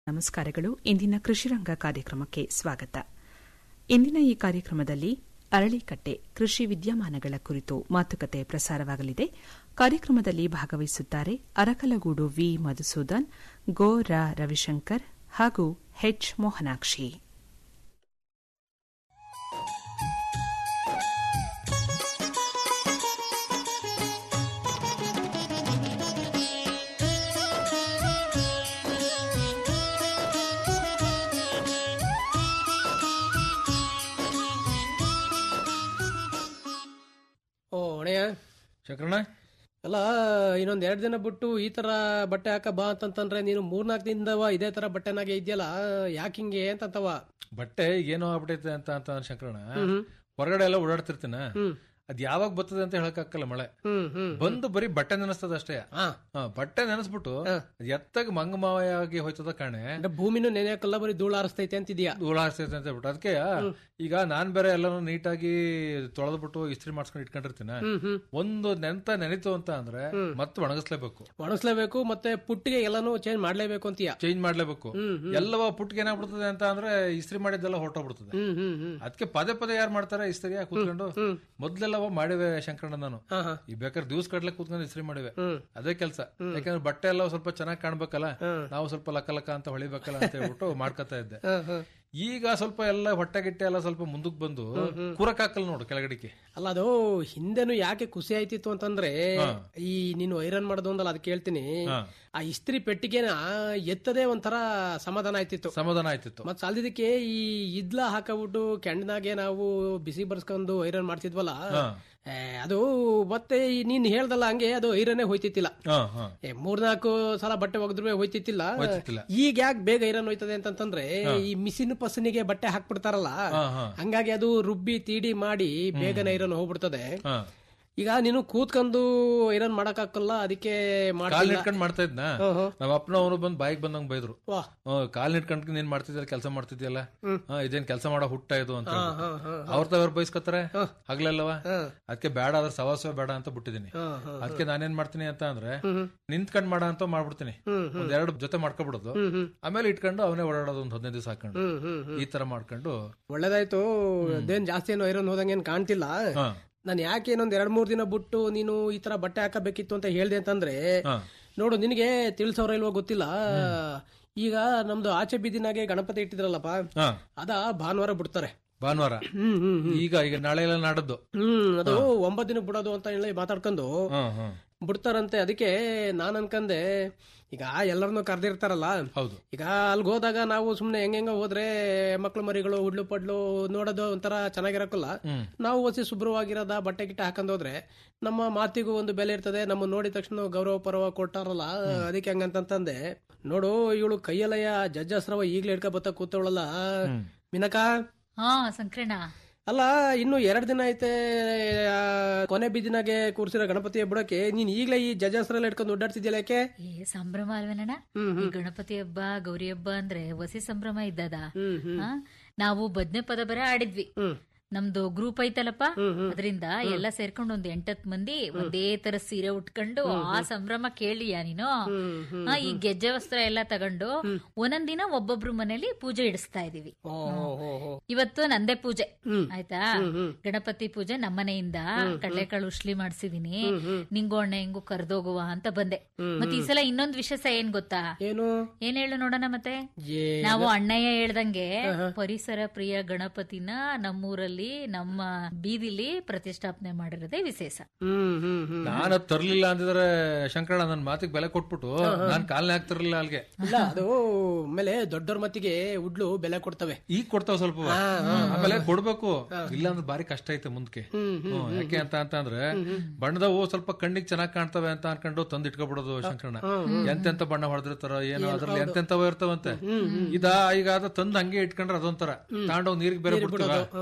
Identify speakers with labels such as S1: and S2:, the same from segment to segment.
S1: ನಮಸ್ಕಾರಗಳು ಇಂದಿನ ಕೃಷಿರಂಗ ಕಾರ್ಯಕ್ರಮಕ್ಕೆ ಸ್ವಾಗತ ಇಂದಿನ ಈ ಕಾರ್ಯಕ್ರಮದಲ್ಲಿ ಅರಳಿಕಟ್ಟೆ ಕೃಷಿ ವಿದ್ಯಮಾನಗಳ ಕುರಿತು ಮಾತುಕತೆ ಪ್ರಸಾರವಾಗಲಿದೆ ಕಾರ್ಯಕ್ರಮದಲ್ಲಿ ಭಾಗವಹಿಸುತ್ತಾರೆ ಅರಕಲಗೂಡು ವಿ ಮಧುಸೂದನ್ ಗೋ ರಾ ರವಿಶಂಕರ್ ಹಾಗೂ ಹೆಚ್ ಮೋಹನಾಕ್ಷಿ
S2: ಓ ಅಣಯ್ಯ
S3: ಶಂಕರಣ್ಣ
S2: ಅಲ್ಲ ಇನ್ನೊಂದ್ ಎರಡ್ ದಿನ ಬಿಟ್ಟು ಈ ತರ ಬಟ್ಟೆ ಹಾಕ ಬಾ ಅಂತಂತಂದ್ರೆ ನೀನು ಮೂರ್ನಾಲ್ಕು ದಿನದವ ಇದೇ ತರ ಬಟ್ಟೆನಾಗೆ ಇದೆಯಲ್ಲ ಯಾಕೆ ಹಿಂಗೆ ಅಂತಂತವ
S3: ಬಟ್ಟೆ ಏನೋ ಆಗ್ಬಿಟ್ಟೈತೆ ಅಂತ ಅಂತ ಶಂಕರಣ್ಣ
S2: ಹ್ಮ್
S3: ಹೊರಗಡೆ ಎಲ್ಲ ಓಡಾಡ್ತಿರ್ತೀನ
S2: ಹ್ಮ್
S3: ಅದ್ ಯಾವಾಗ ಬರ್ತದೆ ಅಂತ ಹೇಳಕ್ಕಾಗಲ್ಲ ಮಳೆ
S2: ಹ್ಮ್ ಹ್ಮ್
S3: ಬಂದು ಬರೀ ಬಟ್ಟೆ ನೆನೆಸ್ತದ ಅಷ್ಟೇ
S2: ಹಾ
S3: ಹಾ, ಬಟ್ಟೆ ನೆನೆಸ್ಬಿಟ್ಟು
S2: ಹಾ.
S3: ಅದ್ ಎತ್ತಾಗ ಮಂಗಮಾವಾಗಿ ಹೋಯ್ತದ ಕಾಣೆ
S2: ಅಂದ್ರೆ ಭೂಮಿನೂ ನೆನೆಯಕ್ಕಲ್ಲ ಬರೀ ಧೂಳು ಆರಿಸ್ತೈತೆ ಅಂತಿದ್ಯಾ
S3: ಧೂಳ ಹಾರಿಸ್ತೈತೆ ಅಂತ ಹೇಳ್ಬಿಟ್ಟು ಅದಕ್ಕೆ ಈಗ ನಾನ್ ಬೇರೆ ಎಲ್ಲಾನು ನೀಟಾಗಿ ತೊಳೆದ್ಬಿಟ್ಟು ಇಸ್ತ್ರಿ ಮಾಡ್ಸ್ಕೊಂಡು ಇಟ್ಕೊಂಡಿರ್ತೀನ
S2: ಹ್ಮ್ ಹ್ಮ್
S3: ಒಂದು ನೆಂತ ನೆನಿತು ಅಂತ ಅಂದ್ರೆ ಮತ್ತೆ ಒಣಗಿಸ್ಲೇಬೇಕು
S2: ಒಣಗಿಸ್ಲೇಬೇಕು ಮತ್ತೆ ಪುಟ್ಟಿಗೆ ಎಲ್ಲಾನು ಚೇಂಜ್ ಮಾಡ್ಲೇಬೇಕು ಅಂತೀಯ
S3: ಚೇಂಜ್ ಮಾಡ್ಲೇಬೇಕು
S2: ಹ್ಮ್ ಹ್ಮ್
S3: ಎಲ್ಲವ ಪುಟ್ಟಿಗೆ ಏನಾಗ್ಬಿಡ್ತದೆ ಅಂತ ಅಂದ್ರೆ ಇಸ್ತ್ರಿ ಮಾಡಿದ್ದೆಲ್ಲ ಹೊರಟೋಗ್ಬಿಡ್ತದೆ
S2: ಹ್ಮ್ ಹ್ಮ್ ಹ್ಮ್
S3: ಅದಕ್ಕೆ ಪದೇ ಪದೇ ಯಾರು ಮಾಡ್ತಾರೆ ಇಸ್ತ್ರಿ ಕೂತ್ಕೊಂಡು
S2: ಹ್ಮ್
S3: ಮೊದ್ಲೆಲ್ಲವ ಮಾಡಿವೆ ಶಂಕರಣ್ಣ ನಾನು
S2: ಹಾ ಹಾ
S3: ಈ ಬೇಕಾದ್ರೆ ದಿವ್ಸ ಕಟ್ಲೆ ಕೂತ್ಕೊಂಡು ಇಸ್ತ್ರಿ ಮಾಡಿವೆ
S2: ಹ್ಮ್
S3: ಅದೇ ಕೆಲಸ ಯಾಕಂದ್ರೆ ಬಟ್ಟೆ ಎಲ್ಲ ಸ್ವಲ್ಪ ಚೆನ್ನಾಗಿ ಕಾಣ್ಬೇಕಲ್ಲ
S2: ಹ್ಮ್.
S3: ನಾವು ಸ್ವಲ್ಪ ಲಕ್ಕ ಲಕ್ಕ ಅಂತ ಹೊಳಿಬೇಕಲ್ಲ ಅಂತ ಹೇಳ್ಬಿಟ್ಟು ಮಾಡ್ಕೊತಾ ಇದ್ದೆ
S2: ಹಾ ಹಾ
S3: ಈಗ ಸ್ವಲ್ಪ ಎಲ್ಲ ಹೊಟ್ಟೆ ಗಿಟ್ಟೆ ಎಲ್ಲ ಸ್ವಲ್ಪ ಮುಂದಕ್ಕೆ ಬಂದು ಕೂರಕ್ ಹಾಕಲ್ ನೋಡು ಕೆಳಗಡಿಕೆ
S2: ಅಲ್ಲ ಅದು ಹಿಂದೆನು ಯಾಕೆ ಖುಷಿ ಆಯ್ತಿತ್ತು ಅಂತಂದ್ರೆ ಈ ನೀನು ಐರನ್ ಮಾಡೋದು ಅಂದಲ್ಲ ಅದಕ್ಕೆ ಹೇಳ್ತೀನಿ
S3: ಹಾ.
S2: ಆ ಇಸ್ತ್ರಿ ಪೆಟ್ಟಿಗೆನ ಎತ್ತದೇ ಒಂಥರ ಸಮಾಧಾನ ಆಯ್ತಿತ್ತು
S3: ಸಮಾಧಾನ ಆಯ್ತಿತ್ತು
S2: ಮತ್ ಸಾಲದಿದ್ದಕ್ಕೆ ಈ ಇದ್ಲ ಹಾಕಬಿಟ್ಟು ಕೆಂಡನಾಗೆ ನಾವು ಬಿಸಿ ಬರ್ಸ್ಕೊಂಡು ಐರನ್ ಮಾಡ್ತಿದ್ವಲ್ಲ
S3: ಹಾ.
S2: ಏ, ಅದು ಮತ್ತೆ ಈ ನೀನ್ ಹೇಳ್ದಲ್ಲ ಹಂಗೆ ಅದು ಐರನ್ನೇ ಹೋಯ್ತಿತ್ತಿಲ್ಲ
S3: ಹಾ ಹಾ
S2: ಏ, ಮೂರ್ನಾಲ್ಕು ಸಲ ಬಟ್ಟೆ ಒಗದ್ರು ಹೋಯ್ತಿತ್ತಿಲ್ಲ
S3: ಹೋಯ್ತಿತ್ತಿಲ್ಲ.
S2: ಈಗ ಯಾಕೆ ಬೇಗ ಐರನ್ ಹೋಯ್ತದೆ ಅಂತಂತಂದ್ರೆ ಈ ಮಿಸಿನ್ ಪಸನಿಗೆ ಬಟ್ಟೆ ಹಾಕ್ಬಿಡ್ತಾರಲ್ಲ
S3: ಹಾ ಹಾ
S2: ಹಂಗಾಗಿ ಅದು ರುಬ್ಬಿ ತೀಡಿ ಮಾಡಿ ಬೇಗನೆ ಐರನ್ ಹೋಗ್ಬಿಡ್ತದೆ
S3: ಹಾ
S2: ಈಗ ನೀನು ಕೂತ್ಕೊಂಡು ಐರನ್ ಮಾಡಕ್ಕಾಗಲ್ಲ ಅದಕ್ಕೆ
S3: ಕಾಲ್
S2: ಮಾಡ್ತಿಲ್ಲ
S3: ನಿಟ್ಕೊಂಡ್ ಮಾಡ್ತಾ ಇದ್ನ
S2: ಹ್ಮ್, ಹ್ಮ್.
S3: ನಮ್ಮ ಅಪ್ಪನ ಅವನು ಬಂದ್ ಬಾಯಿಗೆ ಬಂದಂಗ್ ಬೈದ್ರು
S2: ವಾಹ್.
S3: ಹ್ಮ್, ಕಾಲ್ ನಿಟ್ಕೊಂಡ್ ನೀನ್ ಮಾಡ್ತಿದ್ಯಲ್ಲ ಕೆಲಸ ಮಾಡ್ತಿದ್ಯಲ್ಲ ಹಾ, ಇದೇನ್ ಕೆಲಸ ಮಾಡೋ ಹುಟ್ಟ ಇದು ಅಂತ
S2: ಹಾ,
S3: ಹೇಳ್ಬಿಟ್ಟು.
S2: ಹಾ, ಹಾ,
S3: ಅವ್ರ ತವ್ರ ಬೈಸ್ಕೊತಾರೆ ಹಗ್ಲೆಲ್ಲವ
S2: ಹಾ.
S3: ಅದಕ್ಕೆ ಬೇಡ ಅದ್ರ ಸವಾಸವೇ ಬೇಡ ಅಂತ ಬಿಟ್ಟಿದೀನಿ
S2: ಹಾ, ಹಾ.
S3: ಅದಕ್ಕೆ ನಾನೇನ್ ಮಾಡ್ತೀನಿ ಅಂತ ಅಂದ್ರೆ
S2: ಹ್ಮ್.
S3: ನಿಂತ್ಕೊಂಡ್ ಮಾಡ ಅಂತ ಮಾಡ್ಬಿಡ್ತೀನಿ
S2: ಹ್ಮ್,
S3: ಒಂದ್ ಎರಡು ಜೊತೆ ಮಾಡ್ಕೊಬಿಡೋದು
S2: ಹ್ಮ್, ಹ್ಮ್.
S3: ಆಮೇಲೆ ಇಟ್ಕೊಂಡು ಅವನೇ ಓಡಾಡೋದು ಒಂದ್ ಹದಿನೈದು ದಿವಸ ಹಾಕೊಂಡು
S2: ಹ್ಮ್, ಹ್ಮ್, ಹ್ಮ್.
S3: ಈ ತರ ಮಾಡ್ಕೊಂಡು
S2: ಒಳ್ಳೇದಾಯ್ತು ಅದೇನ್ ಜಾಸ್ತಿ ಏನು ಐರನ್ ಹೋದಂಗೇನ್ ಕಾಣ್ತಿಲ್ಲ
S3: ಹಾ
S2: ನಾನು ಯಾಕೆ ಇನ್ನೊಂದ್ ಎರಡ್ ಮೂರ್ ದಿನ ಬಿಟ್ಟು ನೀನು ಈ ತರ ಬಟ್ಟೆ ಹಾಕಬೇಕಿತ್ತು ಅಂತ ಹೇಳ್ದೆ ಅಂತಂದ್ರೆ
S3: ಹಾ
S2: ನೋಡು ನಿನಗೆ ತಿಳಿಸೋರ ಇಲ್ವೋ ಗೊತ್ತಿಲ್ಲ ಈಗ ನಮ್ದು ಆಚೆ ಬೀದಿನಾಗೆ ಗಣಪತಿ ಇಟ್ಟಿದ್ರಲ್ಲಪ್ಪ
S3: ಹಾ
S2: ಅದ ಭಾನುವಾರ ಬಿಡ್ತಾರೆ
S3: ಭಾನುವಾರ
S2: ಹ್ಮ್ ಹ್ಮ್ ಹ್ಮ್.
S3: ಈಗ ಈಗ ನಾಳೆ ಎಲ್ಲ ನಾಡದ್ದು
S2: ಹ್ಮ್ ಅದು ಒಂಬತ್ ದಿನ ಬಿಡೋದು ಅಂತ ಹೇಳಿ ಮಾತಾಡ್ಕೊಂಡು
S3: ಹಾ ಹಾ
S2: ಬಿಡ್ತಾರಂತೆ ಅದಕ್ಕೆ ನಾನ್ ಅನ್ಕಂದೆ ಈಗ ಎಲ್ಲರನ್ನು ಕರೆದಿರ್ತಾರಲ್ಲ
S3: ಹೌದು
S2: ಈಗ ಅಲ್ಗ್ ಹೋದಾಗ ನಾವು ಸುಮ್ನೆ ಹೆಂಗೆಂಗ ಹೋದ್ರೆ ಮಕ್ಳು ಮರಿಗಳು ಹುಡ್ಲು ಪಡ್ಲು ನೋಡೋದು ಒಂಥರ ಚೆನ್ನಾಗಿರಕ್ಕಲ್ಲ
S3: ಹ್ಮ್
S2: ನಾವು ಹೊಸಿ ಶುಭ್ರವಾಗಿರೋದ ಬಟ್ಟೆ ಗಿಟ್ಟೆ ಹಾಕೊಂಡ್ ಹೋದ್ರೆ ನಮ್ಮ ಮಾತಿಗೂ ಒಂದು ಬೆಲೆ ಇರ್ತದೆ ನಮ್ಮ ನೋಡಿದ ತಕ್ಷಣ ಗೌರವ ಪರವ ಕೊಟ್ಟಾರಲ್ಲ ಅದಕ್ಕೆ ಹಂಗಂತಂದೆ ನೋಡು ಇವಳು ಕೈಯಲ್ಲಯ್ಯ ಜಜ್ಜಸ್ರವ ಈಗ್ಲೇ ಹಿಡ್ಕ ಬತ್ತ ಕೂತವಳಲ್ಲ ಮಿನಕ
S4: ಹಾ ಸಂಕ್ರಣ
S2: ಅಲ್ಲ ಇನ್ನು ಎರಡ್ ದಿನ ಐತೆ ಆ, ಕೊನೆ ಬೀದಿನಾಗೆ ಕೂರ್ಸಿರೋ ಗಣಪತಿಯ ಬಿಡಕ್ಕೆ ನೀನ್ ಈಗ್ಲೇ ಈ ಜಜ್ಜಸ್ರೆಲ್ಲ ಇಟ್ಕೊಂಡು ಓಡಾಡ್ತಿದ್ಯಲ್ಲ ಯಾಕೆ
S4: ಏ ಸಂಭ್ರಮ ಅಲ್ವೇನಣ್ಣ
S2: ಹ್ಮ್,
S4: ಈ ಗಣಪತಿ ಹಬ್ಬ ಗೌರಿ ಹಬ್ಬ ಅಂದ್ರೆ ವಸಿ ಸಂಭ್ರಮ ಇದ್ದದ
S2: ಹ್ಮ್ ಹ್ಮ್
S4: ಆ, ನಾವು ಬದ್ನೆ ಪದ ಬರ ಆಡಿದ್ವಿ
S2: ಹ್ಮ್
S4: ನಮ್ದು ಗ್ರೂಪ್ ಐತಲ್ಲಪ್ಪ
S2: ಹ್ಮ್, ಹ್ಮ್.
S4: ಅದರಿಂದ ಎಲ್ಲ ಸೇರ್ಕೊಂಡು ಒಂದ್ ಎಂಟತ್ ಮಂದಿ ಒಂದೇ ತರ ಸೀರೆ ಉಟ್ಕೊಂಡು ಆ ಸಂಭ್ರಮ ಕೇಳಿಯ ನೀನು
S2: ಹ್ಮ್ ಹ್ಮ್
S4: ಆ, ಈ ಗೆಜ್ಜೆ ವಸ್ತ್ರ ಎಲ್ಲ ತಗೊಂಡು ಒಂದೊಂದ್ ದಿನ ಒಬ್ಬೊಬ್ರು ಮನೇಲಿ ಪೂಜೆ ಇಡಿಸ್ತಾ ಇದೀವಿ
S2: ಓ ಹೋ ಹೋ
S4: ಇವತ್ತು ನಂದೇ ಪೂಜೆ
S2: ಹ್ಮ್.
S4: ಆಯ್ತಾ
S2: ಹ್ಮ್.
S4: ಗಣಪತಿ ಪೂಜೆ ನಮ್ಮನೆಯಿಂದ ಕಡಲೆಕಾಳು ಉಶ್ಲಿ ಮಾಡ್ಸಿದೀನಿ
S2: ಹ್ಮ್, ಹ್ಮ್.
S4: ನಿಂಗು ಅಣ್ಣ ಹಿಂಗು ಕರ್ದೋಗುವ ಅಂತ ಬಂದೆ
S2: ಹ್ಮ್,
S4: ಮತ್ತೆ ಈ ಸಲ ಇನ್ನೊಂದ್ ವಿಶೇಷ ಏನ್ ಗೊತ್ತಾ
S2: ಏನು
S4: ಏನ್ ಹೇಳು ನೋಡೋಣ ಮತ್ತೆ
S2: ಏ
S4: ನಾವು ಅಣ್ಣಯ್ಯ ಹೇಳ್ದಂಗೆ ಪರಿಸರ ಪ್ರಿಯ ಗಣಪತಿನ ನಮ್ಮೂರಲ್ಲಿ ನಮ್ಮ ಬೀದಿಲಿ ಪ್ರತಿಷ್ಠಾಪನೆ ಮಾಡಿರೋದೇ ವಿಶೇಷ
S2: ಹ್ಮ್ ಹ್ಮ್ ಹ್ಮ್
S3: ನಾನು ಅದ್ ತರ್ಲಿಲ್ಲ ಅಂದಿದ್ರೆ ಶಂಕರಣ್ಣ ನನ್ ಮಾತಿಗೆ ಬೆಲೆ ಕೊಟ್ಬಿಟ್ಟು ನಾನ್ ಕಾಲ್ನೇ ಹಾಕ್ತಿರ್ಲಿಲ್ಲ ಅಲ್ಗೆ
S2: ಇಲ್ಲ ಅದು ಆಮೇಲೆ ದೊಡ್ಡವ್ರ ಮತ್ತಿಗೆ ಉಡ್ಲು ಬೆಲೆ ಕೊಡ್ತವೆ
S3: ಈಗ ಕೊಡ್ತಾವ ಸ್ವಲ್ಪ ಆಮೇಲೆ ಕೊಡ್ಬೇಕು ಇಲ್ಲ ಅಂದ್ರೆ ಬಾರಿ ಕಷ್ಟ ಐತೆ ಮುಂದಕ್ಕೆ
S2: ಹ್ಮ್,
S3: ಹ್ಮ್, ಯಾಕೆ ಅಂತ ಅಂತ ಅಂದ್ರೆ ಬಣ್ಣದವು ಸ್ವಲ್ಪ ಕಣ್ಣಿಗೆ ಚೆನ್ನಾಗ್ ಕಾಣ್ತವೆ ಅಂತ ಅನ್ಕೊಂಡು ತಂದ್ ಇಟ್ಕೊಬಿಡೋದು ಶಂಕರಣ್ಣ ಎಂತೆಂತ ಬಣ್ಣ ಹೊಡೆದಿರ್ತಾರ ಏನೋ ಅದ್ರಲ್ಲಿ ಎಂತೆಂತವ ಇರ್ತಾವಂತೆ ಇದ ಈಗ ಅದ ತಂದ್ ಹಂಗೆ ಇಟ್ಕೊಂಡ್ರೆ ಅದೊಂಥರ ತಾಂಡವ್ ನೀರಿಗೆ ಬೇರೆ ಬಿಡ್ತೀವ ಹಾ ನೀರಿಗೆ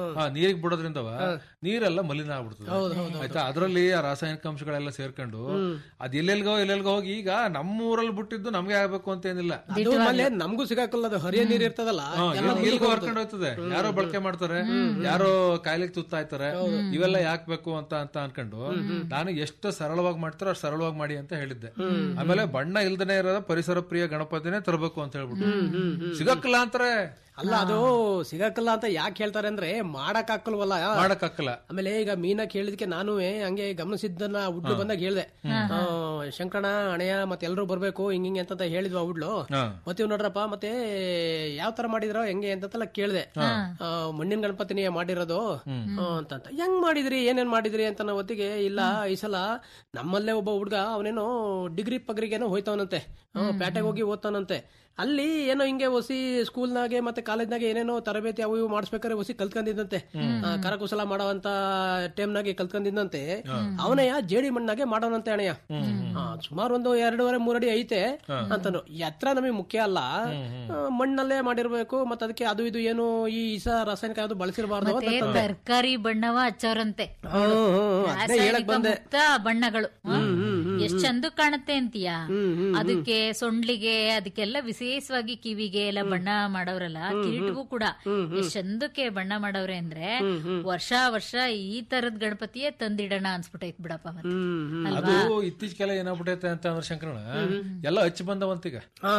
S3: ನದಿಗೆ ಬಿಡೋದ್ರಿಂದವ ನೀರೆಲ್ಲ ಮಲಿನ ಆಗ್ಬಿಡ್ತದೆ ಆಯ್ತಾ ಅದರಲ್ಲಿ ಆ ರಾಸಾಯನಿಕ ಅಂಶಗಳೆಲ್ಲ ಸೇರ್ಕೊಂಡು ಅದ್ ಎಲ್ಲೆಲ್ಗೋ ಎಲ್ಲೆಲ್ಗೋ ಹೋಗಿ ಈಗ ನಮ್ಮೂರಲ್ಲಿ ಬಿಟ್ಟಿದ್ದು ನಮ್ಗೆ ಆಗ್ಬೇಕು ಅಂತ ಏನಿಲ್ಲ
S2: ಅದು ಆಮೇಲೆ ನಮಗೂ ಸಿಗಾಕಲ್ಲ ಅದು ಹರಿಯ ನೀರ್ ಇರ್ತದಲ್ಲ
S3: ಹಾ, ಎಲ್- ಎಲ್ಗೋ ಹೊರ್ಕೊಂಡು ಹೋಗ್ತದೆ ಯಾರೋ ಬಳಕೆ ಮಾಡ್ತಾರೆ ಯಾರೋ ಕಾಯಿಲೆಗೆ ತುತ್ತಾಯ್ತಾರೆ ಇವೆಲ್ಲ ಯಾಕ್ ಬೇಕು ಅಂತ ಅಂತ ಅನ್ಕೊಂಡು ನಾನು ಎಷ್ಟು ಸರಳವಾಗಿ ಮಾಡ್ತಾರೋ ಅಷ್ಟು ಸರಳವಾಗಿ ಮಾಡಿ ಅಂತ ಹೇಳಿದ್ದೆ ಆಮೇಲೆ ಬಣ್ಣ ಇಲ್ದನೆ ಇರೋದ ಪರಿಸರ ಪ್ರಿಯ ಗಣಪತಿನೇ ತರಬೇಕು ಅಂತ ಹೇಳ್ಬಿಟ್ಟು ಸಿಗಕ್ಕಲ್ಲ ಅಂತಾರೆ
S2: ಅಲ್ಲ ಅದು ಸಿಗಾಕಲ್ಲ ಅಂತ ಯಾಕೆ ಹೇಳ್ತಾರೆ ಅಂದ್ರೆ ಮಾಡಕ್ ಹಾಕಲ್ವಲ್ಲ
S3: ಮಾಡಕ್ ಹಾಕಲ್ಲ
S2: ಆಮೇಲೆ ಈಗ ಮೀನ ಕೇಳಿದಕ್ಕೆ ನಾನು ಹಂಗೆ ಗಮನಿಸಿದ್ದನ್ನ ಉಡ್ಲು ಬಂದಾಗ ಹೇಳ್ದೆ ಆ, ಶಂಕರಣ ಅಣೆಯ ಮತ್ತೆ ಎಲ್ರು ಬರ್ಬೇಕು ಹಿಂಗ್ ಹಿಂಗೆ ಅಂತ ಹೇಳಿದ್ವ ಉಡ್ಲು
S3: ಹಾ.
S2: ಮತ್ತೆ ಇವ್ ನೋಡ್ರಪ್ಪ ಮತ್ತೆ ಯಾವ ತರ ಮಾಡಿದ್ರ ಹೆಂಗೆ ಅಂತೆಲ್ಲ ಕೇಳ್ದೆ ಆ, ಮಣ್ಣಿನ ಗಣಪತಿನೇ ಮಾಡಿರೋದು ಆ, ಅಂತಂತ ಹೆಂಗ್ ಮಾಡಿದ್ರಿ ಏನೇನ್ ಮಾಡಿದ್ರಿ ಅಂತ ನಾವು ಹೊತ್ತಿಗೆ ಇಲ್ಲ ಈ ಸಲ ನಮ್ಮಲ್ಲೇ ಒಬ್ಬ ಹುಡ್ಗ ಅವನೇನೋ ಡಿಗ್ರಿ ಪಗ್ರಿಗೇನೋ ಹೋಯ್ತವನಂತೆ ಆ, ಪ್ಯಾಟೆಗೆ ಹೋಗಿ ಓದ್ತಾನಂತೆ ಅಲ್ಲಿ ಏನೋ ಹಿಂಗೆ ಹೊಸಿ ಸ್ಕೂಲ್ನಾಗೆ ಮತ್ತೆ ಕಾಲೇಜ್ನಾಗೆ ಏನೇನೋ ತರಬೇತಿ ಅವು ಇವು ಮಾಡಿಸ್ಬೇಕಾದ್ರೆ ಹೊಸಿ ಕಲ್ತ್ಕೊಂಡಿದ್ದಂತೆ ಆ, ಕರಕುಶಲ ಮಾಡೋವಂತ ಟೈಮ್ನಾಗೆ ಕಲ್ತ್ಕೊಂಡಿದ್ದಂತೆ ಅವನಯ್ಯ ಜೇಡಿ ಮಣ್ಣಾಗೆ ಮಾಡೋನಂತೆ ಅಣಯ್ಯ ಆ, ಸುಮಾರು ಒಂದು ಎರಡೂವರೆ ಮೂರಡಿ ಐತೆ ಅಂತನು ಎತ್ತರ ನಮಗೆ ಮುಖ್ಯ ಅಲ್ಲ ಆ, ಮಣ್ಣಲ್ಲೇ ಮಾಡಿರ್ಬೇಕು ಮತ್ತೆ ಅದಕ್ಕೆ ಅದು ಇದು ಏನು ಈ ಇಸ ರಾಸಾಯನಿಕ ಯಾವ್ದು ಬಳಸಿರಬಾರ್ದು
S4: ಮತ್ತೆ ತರಕಾರಿ ಬಣ್ಣವ ಹಚ್ಚೋರಂತೆ
S2: ಅದೇ ಹೇಳಕ್
S4: ರಾಸಾಯನಿಕ ಮುಕ್ತ ಬಣ್ಣಗಳು ಎಷ್ಟ್ ಚಂದ ಕಾಣುತ್ತೆ ಅಂತೀಯ ಅದಕ್ಕೆ ಸೊಂಡ್ಲಿಗೆ ಅದಕ್ಕೆಲ್ಲ ವಿಶೇಷವಾಗಿ ಕಿವಿಗೆ ಎಲ್ಲ ಬಣ್ಣ ಮಾಡವ್ರಲ್ಲ ಕಿರೀಟಗೂ ಕೂಡ ಎಷ್ಟ್ ಚಂದಕ್ಕೆ ಬಣ್ಣ ಮಾಡವ್ರೆ ಅಂದ್ರೆ ವರ್ಷ ವರ್ಷ ಈ ತರದ್ ಗಣಪತಿಯೇ ತಂದಿಡೋಣ ಅನ್ಸ್ಬಿಟ್ಟೈತ್ ಬಿಡಪ್ಪ ಮತ್ತೆ
S3: ಅದು ಇತ್ತೀಚೆಗೆಲ್ಲ ಏನಾಗ್ಬಿಟ್ಟೈತೆ ಅಂತ ಅಂದ್ರೆ ಶಂಕರಣ ಎಲ್ಲ ಹಚ್ಚಿ ಬಂದವಂತೀಗ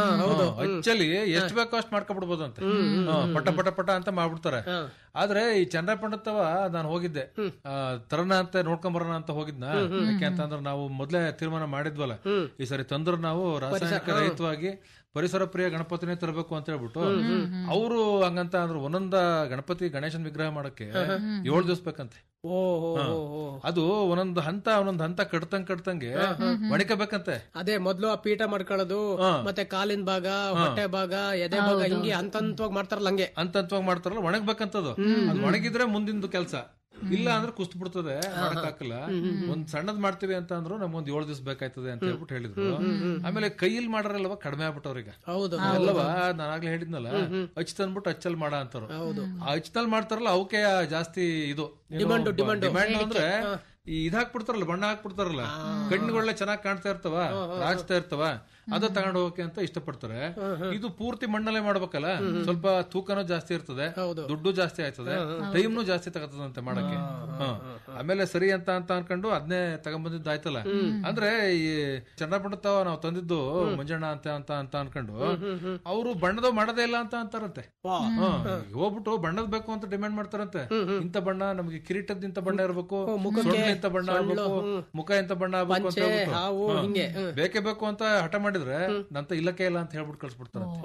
S3: ಹಚ್ಚಲಿ ಎಷ್ಟು ಬೇಕೋ ಅಷ್ಟು ಮಾಡ್ಕೊಬಿಡ್ಬೋದಂತೆ ಹಾ, ಪಟ ಪಟ ಪಟ ಅಂತ ಮಾಡ್ಬಿಡ್ತಾರೆ ಆದ್ರೆ ಈ ಚಂದ್ರ ಪಂಡತ್ತವ ನಾನು ಹೋಗಿದ್ದೆ ಆ, ತರನ ಅಂತ ನೋಡ್ಕೊಂಡ್ ಬರೋಣ ಅಂತ ಹೋಗಿದ್ನ ಯಾಕೆ ಅಂತಂದ್ರೆ ನಾವು ಮೊದ್ಲೇ ತೀರ್ಮಾನ ಮಾಡಿದ್ವಲ್ಲ ಈ ಸರಿ ತಂದ್ರ ನಾವು ರಾಸಾಯನಿಕ ರಹಿತವಾಗಿ ಪರಿಸರ ಪ್ರಿಯ ಗಣಪತಿನೇ ತರಬೇಕು ಅಂತ ಹೇಳ್ಬಿಟ್ಟು ಅವರು ಹಂಗಂತ ಅಂದ್ರೆ ಒಂದೊಂದ ಗಣಪತಿ ಗಣೇಶನ್ ವಿಗ್ರಹ ಮಾಡಕ್ಕೆ ಏಳು ದಿವಸ ಬೇಕಂತೆ
S2: ಓ ಹೋ, ಹೋ, ಹೋ.
S3: ಅದು ಒಂದೊಂದು ಹಂತ ಒಂದೊಂದು ಹಂತ ಕಟ್ತಂಗ್ ಕಟ್ತಂಗೆ ಒಣಕಬೇಕಂತೆ
S2: ಅದೇ ಮೊದ್ಲು ಆ ಪೀಠ ಮಾಡ್ಕೊಳ್ಳೋದು ಮತ್ತೆ ಕಾಲಿನ ಭಾಗ ಹೊಟ್ಟೆ ಭಾಗ ಎದೆ ಭಾಗ ಹಿಂಗೆ ಹಂತ ಹಂತವಾಗಿ ಮಾಡ್ತಾರಲ್ಲ ಹಂಗೆ
S3: ಹಂತಂತವಾಗಿ ಮಾಡ್ತಾರಲ್ಲ ಒಣಗ್ಬೇಕಂತದು ಅದು ಒಣಗಿದ್ರೆ ಮುಂದಿಂದು ಕೆಲಸ ಇಲ್ಲ ಅಂದ್ರೆ ಕುಸ್ತು ಬಿಡ್ತದೆ ಮಾಡಕ್ ಹಾಕಲ್ಲ ಒಂದ್ ಸಣ್ಣದ್ ಮಾಡ್ತೀವಿ ಅಂತ ಅಂದ್ರು ನಮ್ಗೊಂದ್ ಏಳು ದಿವಸ ಬೇಕಾಯ್ತದೆ ಅಂತ ಹೇಳ್ಬಿಟ್ಟು ಹೇಳಿದ್ರು ಆಮೇಲೆ ಕೈಯಲ್ಲಿ ಮಾಡಾರಲ್ವ ಕಡಿಮೆ ಆಗ್ಬಿಟ್ಟವ್ರೀಗ
S2: ಹೌದು
S3: ಎಲ್ಲವ ನಾನಾಗ್ಲೇ ಹೇಳಿದ್ನಲ್ಲ ಹಚ್ ತಂದ್ಬಿಟ್ಟು ಹಚ್ಚಲ್ ಮಾಡ ಅಂತಾರ ಆ ಹಚ್ಚಲ್ ಮಾಡ್ತಾರಲ್ಲ ಅವಕ್ಕೆ ಜಾಸ್ತಿ ಇದು ಡಿಮಾಂಡ್ ಅಂದ್ರೆ ಈ ಇದ್ ಹಾಕ್ಬಿಡ್ತಾರಲ್ಲ ಬಣ್ಣ ಹಾಕ್ಬಿಡ್ತಾರಲ್ಲ ಕಣ್ಣುಗಳೇ ಚೆನ್ನಾಗಿ ಕಾಣ್ತಾ ಇರ್ತವ ರಾಜ್ತಾ ಇರ್ತವ ಅದ ತಗೊಂಡು ಹೋಗಕ್ಕೆ ಅಂತ ಇಷ್ಟಪಡ್ತಾರೆ ಇದು ಪೂರ್ತಿ ಮಣ್ಣಲ್ಲೇ ಮಾಡ್ಬೇಕಲ್ಲ ಸ್ವಲ್ಪ ತೂಕನೂ ಜಾಸ್ತಿ ಇರ್ತದೆ ದುಡ್ಡು ಜಾಸ್ತಿ ಆಯ್ತದೆ ಟೈಮ್ನು ಜಾಸ್ತಿ ತಗತದಂತೆ ಮಾಡಕ್ಕೆ ಹ. ಆಮೇಲೆ ಸರಿ ಅಂತ ಅಂತ ಅನ್ಕೊಂಡು ಅದನ್ನೇ ತಗೊಂಡ್ಬಂದಿದ್ದು ಆಯ್ತಲ್ಲ ಅಂದ್ರೆ ಈ ಚನ್ನಪಟ್ಟತ್ತವ ನಾವು ತಂದಿದ್ದು ಮಂಜಣ್ಣ ಅಂತ ಅಂತ ಅಂತ ಅನ್ಕೊಂಡು ಅವರು ಬಣ್ಣದ ಮಾಡೋದೇ ಇಲ್ಲ ಅಂತ ಅಂತಾರಂತೆ ಹ. ಹೋಗ್ಬಿಟ್ಟು ಬಣ್ಣದ ಬೇಕು ಅಂತ ಡಿಮ್ಯಾಂಡ್ ಮಾಡ್ತಾರಂತೆ ಇಂಥ ಬಣ್ಣ ನಮಗೆ ಕಿರೀಟದ ಇಂಥ ಬಣ್ಣ ಇರ್ಬೇಕು ಸೊಂಡ್ಲು ಇಂಥ ಬಣ್ಣ ಆಗ್ಬೇಕು ಮುಖ ಇಂಥ ಬಣ್ಣ ಆಗ್ಬೇಕು ಅಂತ ಹೇಳ್ಬಿಟ್ಟು
S2: ಹಾವು
S3: ಹ.
S2: ಹಿಂಗೆ
S3: ಬೇಕೇ ಬೇಕು ಅಂತ ಹಠ ಮಾಡಿದ್ರೆ ನಂತ ಇಲ್ಲಕ್ಕೆ ಇಲ್ಲ ಅಂತ ಹೇಳ್ಬಿಟ್ಟು ಕಳ್ಸ್ಬಿಡ್ತಾರಂತೆ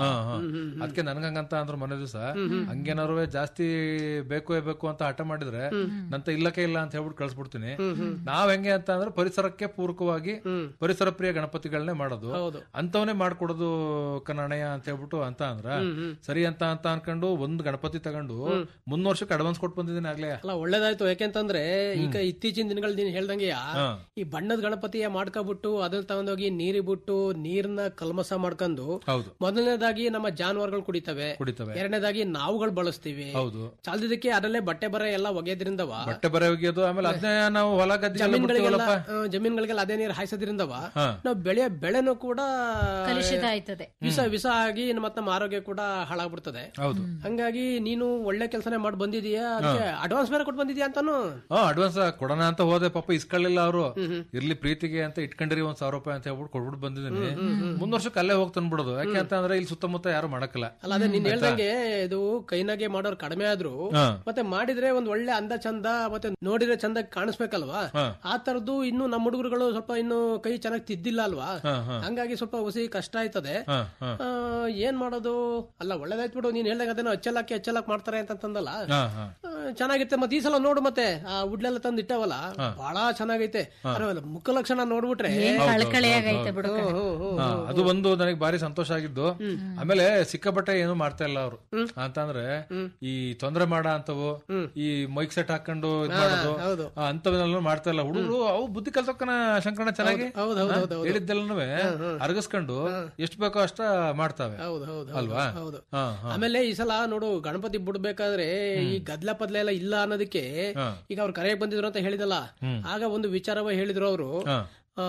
S3: ಅದಕ್ಕೆ ನನ್ಗಂಗಂತ ಅಂದ್ರ ಮನೆ ದಿವಸ ಹಂಗೇನಾರು ಜಾಸ್ತಿ ಬೇಕೇ ಬೇಕು ಅಂತ ಹಠ ಮಾಡಿದ್ರೆ ನಂತ ಇಲ್ಲಕ್ಕೆ ಇಲ್ಲ ಅಂತ ಹೇಳ್ಬಿಟ್ಟು ಕಳ್ಸ್ಬಿಡ್ತೀನಿ ನಾವ್ ಹೆಂಗೆ ಅಂತ ಅಂದ್ರೆ ಪರಿಸರಕ್ಕೆ ಪೂರಕವಾಗಿ ಪರಿಸರ ಪ್ರಿಯ ಗಣಪತಿಗಳನ್ನೇ ಮಾಡೋದು ಅಂತವನೇ ಮಾಡ್ಕೊಡೋದು ಕನ್ನಣಯ ಅಂತ ಹೇಳ್ಬಿಟ್ಟು ಅಂತ ಅಂದ್ರ ಸರಿ ಅಂತ ಅಂತ ಅನ್ಕೊಂಡು ಒಂದ್ ಗಣಪತಿ ತಗೊಂಡು ಮುಂದ್ ವರ್ಷಕ್ಕೆ ಅಡ್ವಾನ್ಸ್ ಕೊಟ್ಟು ಬಂದಿದ್ದೀನಿ ಆಗ್ಲೇ
S2: ಅಲ್ಲ ಒಳ್ಳೇದಾಯ್ತು ಯಾಕೆಂತಂದ್ರೆ ಈಗ ಇತ್ತೀಚಿನ ದಿನಗಳು ನೀನ್ ಹೇಳ್ದಂಗೆ ಈ ಬಣ್ಣದ ಗಣಪತಿಯ ಮಾಡ್ಕೊಬಿಟ್ಟು ಅದನ್ನ ತಗೊಂಡೋಗಿ ನೀರಿ ಬಿಟ್ಟು ನೀರ್ನ ಕಲ್ಮಸ ಮಾಡ್ಕೊಂಡು
S3: ಹೌದು
S2: ಮೊದಲನೇದಾಗಿ ನಮ್ಮ ಜಾನುವಾರುಗಳು ಕುಡಿತವೆ
S3: ಕುಡಿತವೆ
S2: ಎರಡನೇದಾಗಿ ನಾವುಗಳು ಬಳಸ್ತೀವಿ
S3: ಹೌದು
S2: ಚಾಲ್ದಿದ್ದಕ್ಕೆ ಅದರಲ್ಲೇ ಬಟ್ಟೆ ಬರ ಎಲ್ಲ ಒಗೆದ್ರಿಂದವ
S3: ಬಟ್ಟೆ ಬರೆ ಒಗೆಯೋದು ಆಮೇಲೆ ಅದನ್ನೇ ನಾವು ಹೊಲ ಗದ್ದೆ ಎಲ್ಲ
S2: ಜಮೀನ್ಗಳಿಗೆಲ್ಲ
S3: ಬಿಡ್ತೀವಲ್ಲಪ್ಪ
S2: ಆ, ಜಮೀನ್ಗಳಿಗೆಲ್ಲ ಅದೇ ನೀರು ಹಾಯಿಸೋದ್ರಿಂದವ
S3: ಹಾ.
S2: ನಾವು ಬೆಳೆಯ ಬೆಳೆನೂ ಕೂಡ
S4: ಕಲುಷಿತ ಆಯ್ತದೆ
S2: ವಿಷ ವಿಷ ಆಗಿ ಮತ್ತೆ ನಮ್ಮ ಆರೋಗ್ಯ ಕೂಡ ಹಾಳಾಗ್ಬಿಡ್ತದೆ
S3: ಹೌದು
S2: ಹಂಗಾಗಿ ನೀನು ಒಳ್ಳೆ ಕೆಲಸನೇ ಮಾಡಿ ಬಂದಿದೀಯಾ ಅದಕ್ಕೆ ಅಡ್ವಾನ್ಸ್ ಬೇರೆ ಕೊಟ್ಟು ಬಂದಿದ್ಯಾ ಅಂತಾನು
S3: ಹಾ ಅಡ್ವಾನ್ಸ್ ಕೊಡೋಣ ಅಂತ ಹೋದೆ ಪಾಪ ಇಸ್ಕೊಳ್ಳಿಲ್ಲ ಅವರು ಇರ್ಲಿ ಪ್ರೀತಿಗೆ ಅಂತ ಇಟ್ಕೊಂಡಿರಿ ಒಂದ್ ಸಾವಿರ ರೂಪಾಯಿ ಅಂತ ಹೇಳ್ಬಿಟ್ಟು ಕೊಟ್ಬಿಟ್ಟು ಬಂದಿದ್ದೀನಿ ಮುಂದ್ ವರ್ಷಕ್ಕೆ ಅಲ್ಲೇ ಹೋಗಿ ತಂದ್ಬಿಡೋದು ಯಾಕೆ ಅಂತ ಅಂದ್ರೆ ಇಲ್ಲಿ ಸುತ್ತಮುತ್ತ ಯಾರು ಮಾಡಕ್ಕಲ್ಲ
S2: ಅಲ್ಲ ಅದೇ ನೀನ್ ಹೇಳ್ದಂಗೆ ಇದು ಕೈನಾಗೆ ಮಾಡೋರು ಕಡಿಮೆ ಆದ್ರು
S3: ಹಾ.
S2: ಮತ್ತೆ ಮಾಡಿದ್ರೆ ಒಂದ್ ಒಳ್ಳೆ ಅಂದ ಚಂದ ಮತ್ತೆ ನೋಡಿದ್ರೆ ಚಂದ ಕಾಣಿಸ್ಬೇಕಲ್ವಾ
S3: ಹಾ.
S2: ಆ ತರದ್ದು ಇನ್ನು ನಮ್ಮ ಹುಡುಗರುಗಳು ಸ್ವಲ್ಪ ಇನ್ನು ಕೈ ಚೆನ್ನಾಗಿ ತಿದ್ದಿಲ್ಲ ಅಲ್ವಾ
S3: ಹಾ, ಹಾ.
S2: ಹಂಗಾಗಿ ಸ್ವಲ್ಪ ಹೊಸಿ ಕಷ್ಟ ಆಯ್ತದೆ
S3: ಹಾ, ಹಾ.
S2: ಆ, ಏನ್ ಮಾಡೋದು ಅಲ್ಲ ಒಳ್ಳೇದಾಯ್ತು ಬಿಡು ನೀನ್ ಹೇಳ್ದಂಗೆ ಅದೇನೋ ಅಚ್ಚಲಾಕಿ ಅಚ್ಚಲಾಕ್ ಮಾಡ್ತಾರೆ ಅಂತಂದಲ್ಲ
S3: ಹಾ, ಹಾ.
S2: ಆ, ಚೆನ್ನಾಗಿರುತ್ತೆ ಮತ್ತೆ ಈ ಸಲ ನೋಡು ಮತ್ತೆ ಆ ಉಡ್ಲೆಲ್ಲ ತಂದು ಇಟ್ಟವಲ್ಲ ಬಹಳ ಚೆನ್ನಾಗೈತೆ ಅರೆ, ಮುಖ ಲಕ್ಷಣ ನೋಡ್ಬಿಟ್ರೆ
S4: ಏನ್ ಕಳಕಳಿಯಾಗೈತೆ ಬಿಡು ಕಣೆ.
S3: ಹಾ, ಅದು ಒಂದು ನನಗೆ ಬಾರಿ ಸಂತೋಷ ಆಗಿದ್ದು ಆಮೇಲೆ ಸಿಕ್ಕಾಪಟ್ಟೆ ಏನು ಮಾಡ್ತಾ ಇಲ್ಲ ಅವರು ಅಂತಂದ್ರೆ ಈ ತೊಂದ್ರೆ ಮಾಡ ಅಂತವು ಈ ಮೈಕ್ ಸೆಟ್ ಹಾಕೊಂಡು ಇದ್ ಮಾಡೋದು
S2: ಹೌದು.
S3: ಆ, ಅಂತವನ್ನೆಲ್ಲ ಮಾಡ್ತಾ ಇಲ್ಲ ಹುಡುಗರು ಅವು ಬುದ್ಧಿ ಕಲ್ತಕ್ಕನ ಶಂಕರಣ ಚೆನ್ನಾಗಿ
S2: ಹೌದು, ಹೌದು,
S3: ಹಾ?
S2: ಹೌದು, ಹೌದು.
S3: ಹೇಳಿದ್ದೆಲ್ಲನೂ ಅರಗಿಸ್ಕೊಂಡು ಎಷ್ಟು ಬೇಕೋ ಅಷ್ಟ ಮಾಡ್ತಾವೆ
S2: ಹೌದು ಹೌದು
S3: ಅಲ್ವಾ
S2: ಹೌದು
S3: ಹಾ ಹಾ
S2: ಆಮೇಲೆ ಈ ಸಲ ನೋಡು ಗಣಪತಿ ಬಿಡ್ಬೇಕಾದ್ರೆ ಈ ಗದ್ಲ ಪದ್ಲ ಎಲ್ಲ ಇಲ್ಲ ಅನ್ನೋದಕ್ಕೆ ಈಗ ಅವ್ರು ಕರೆಯಕ್ ಬಂದಿದ್ರು ಅಂತ ಹೇಳಿದಲ್ಲ ಆಗ ಒಂದು ವಿಚಾರವ ಹೇಳಿದ್ರು ಅವರು
S3: ಹಾ.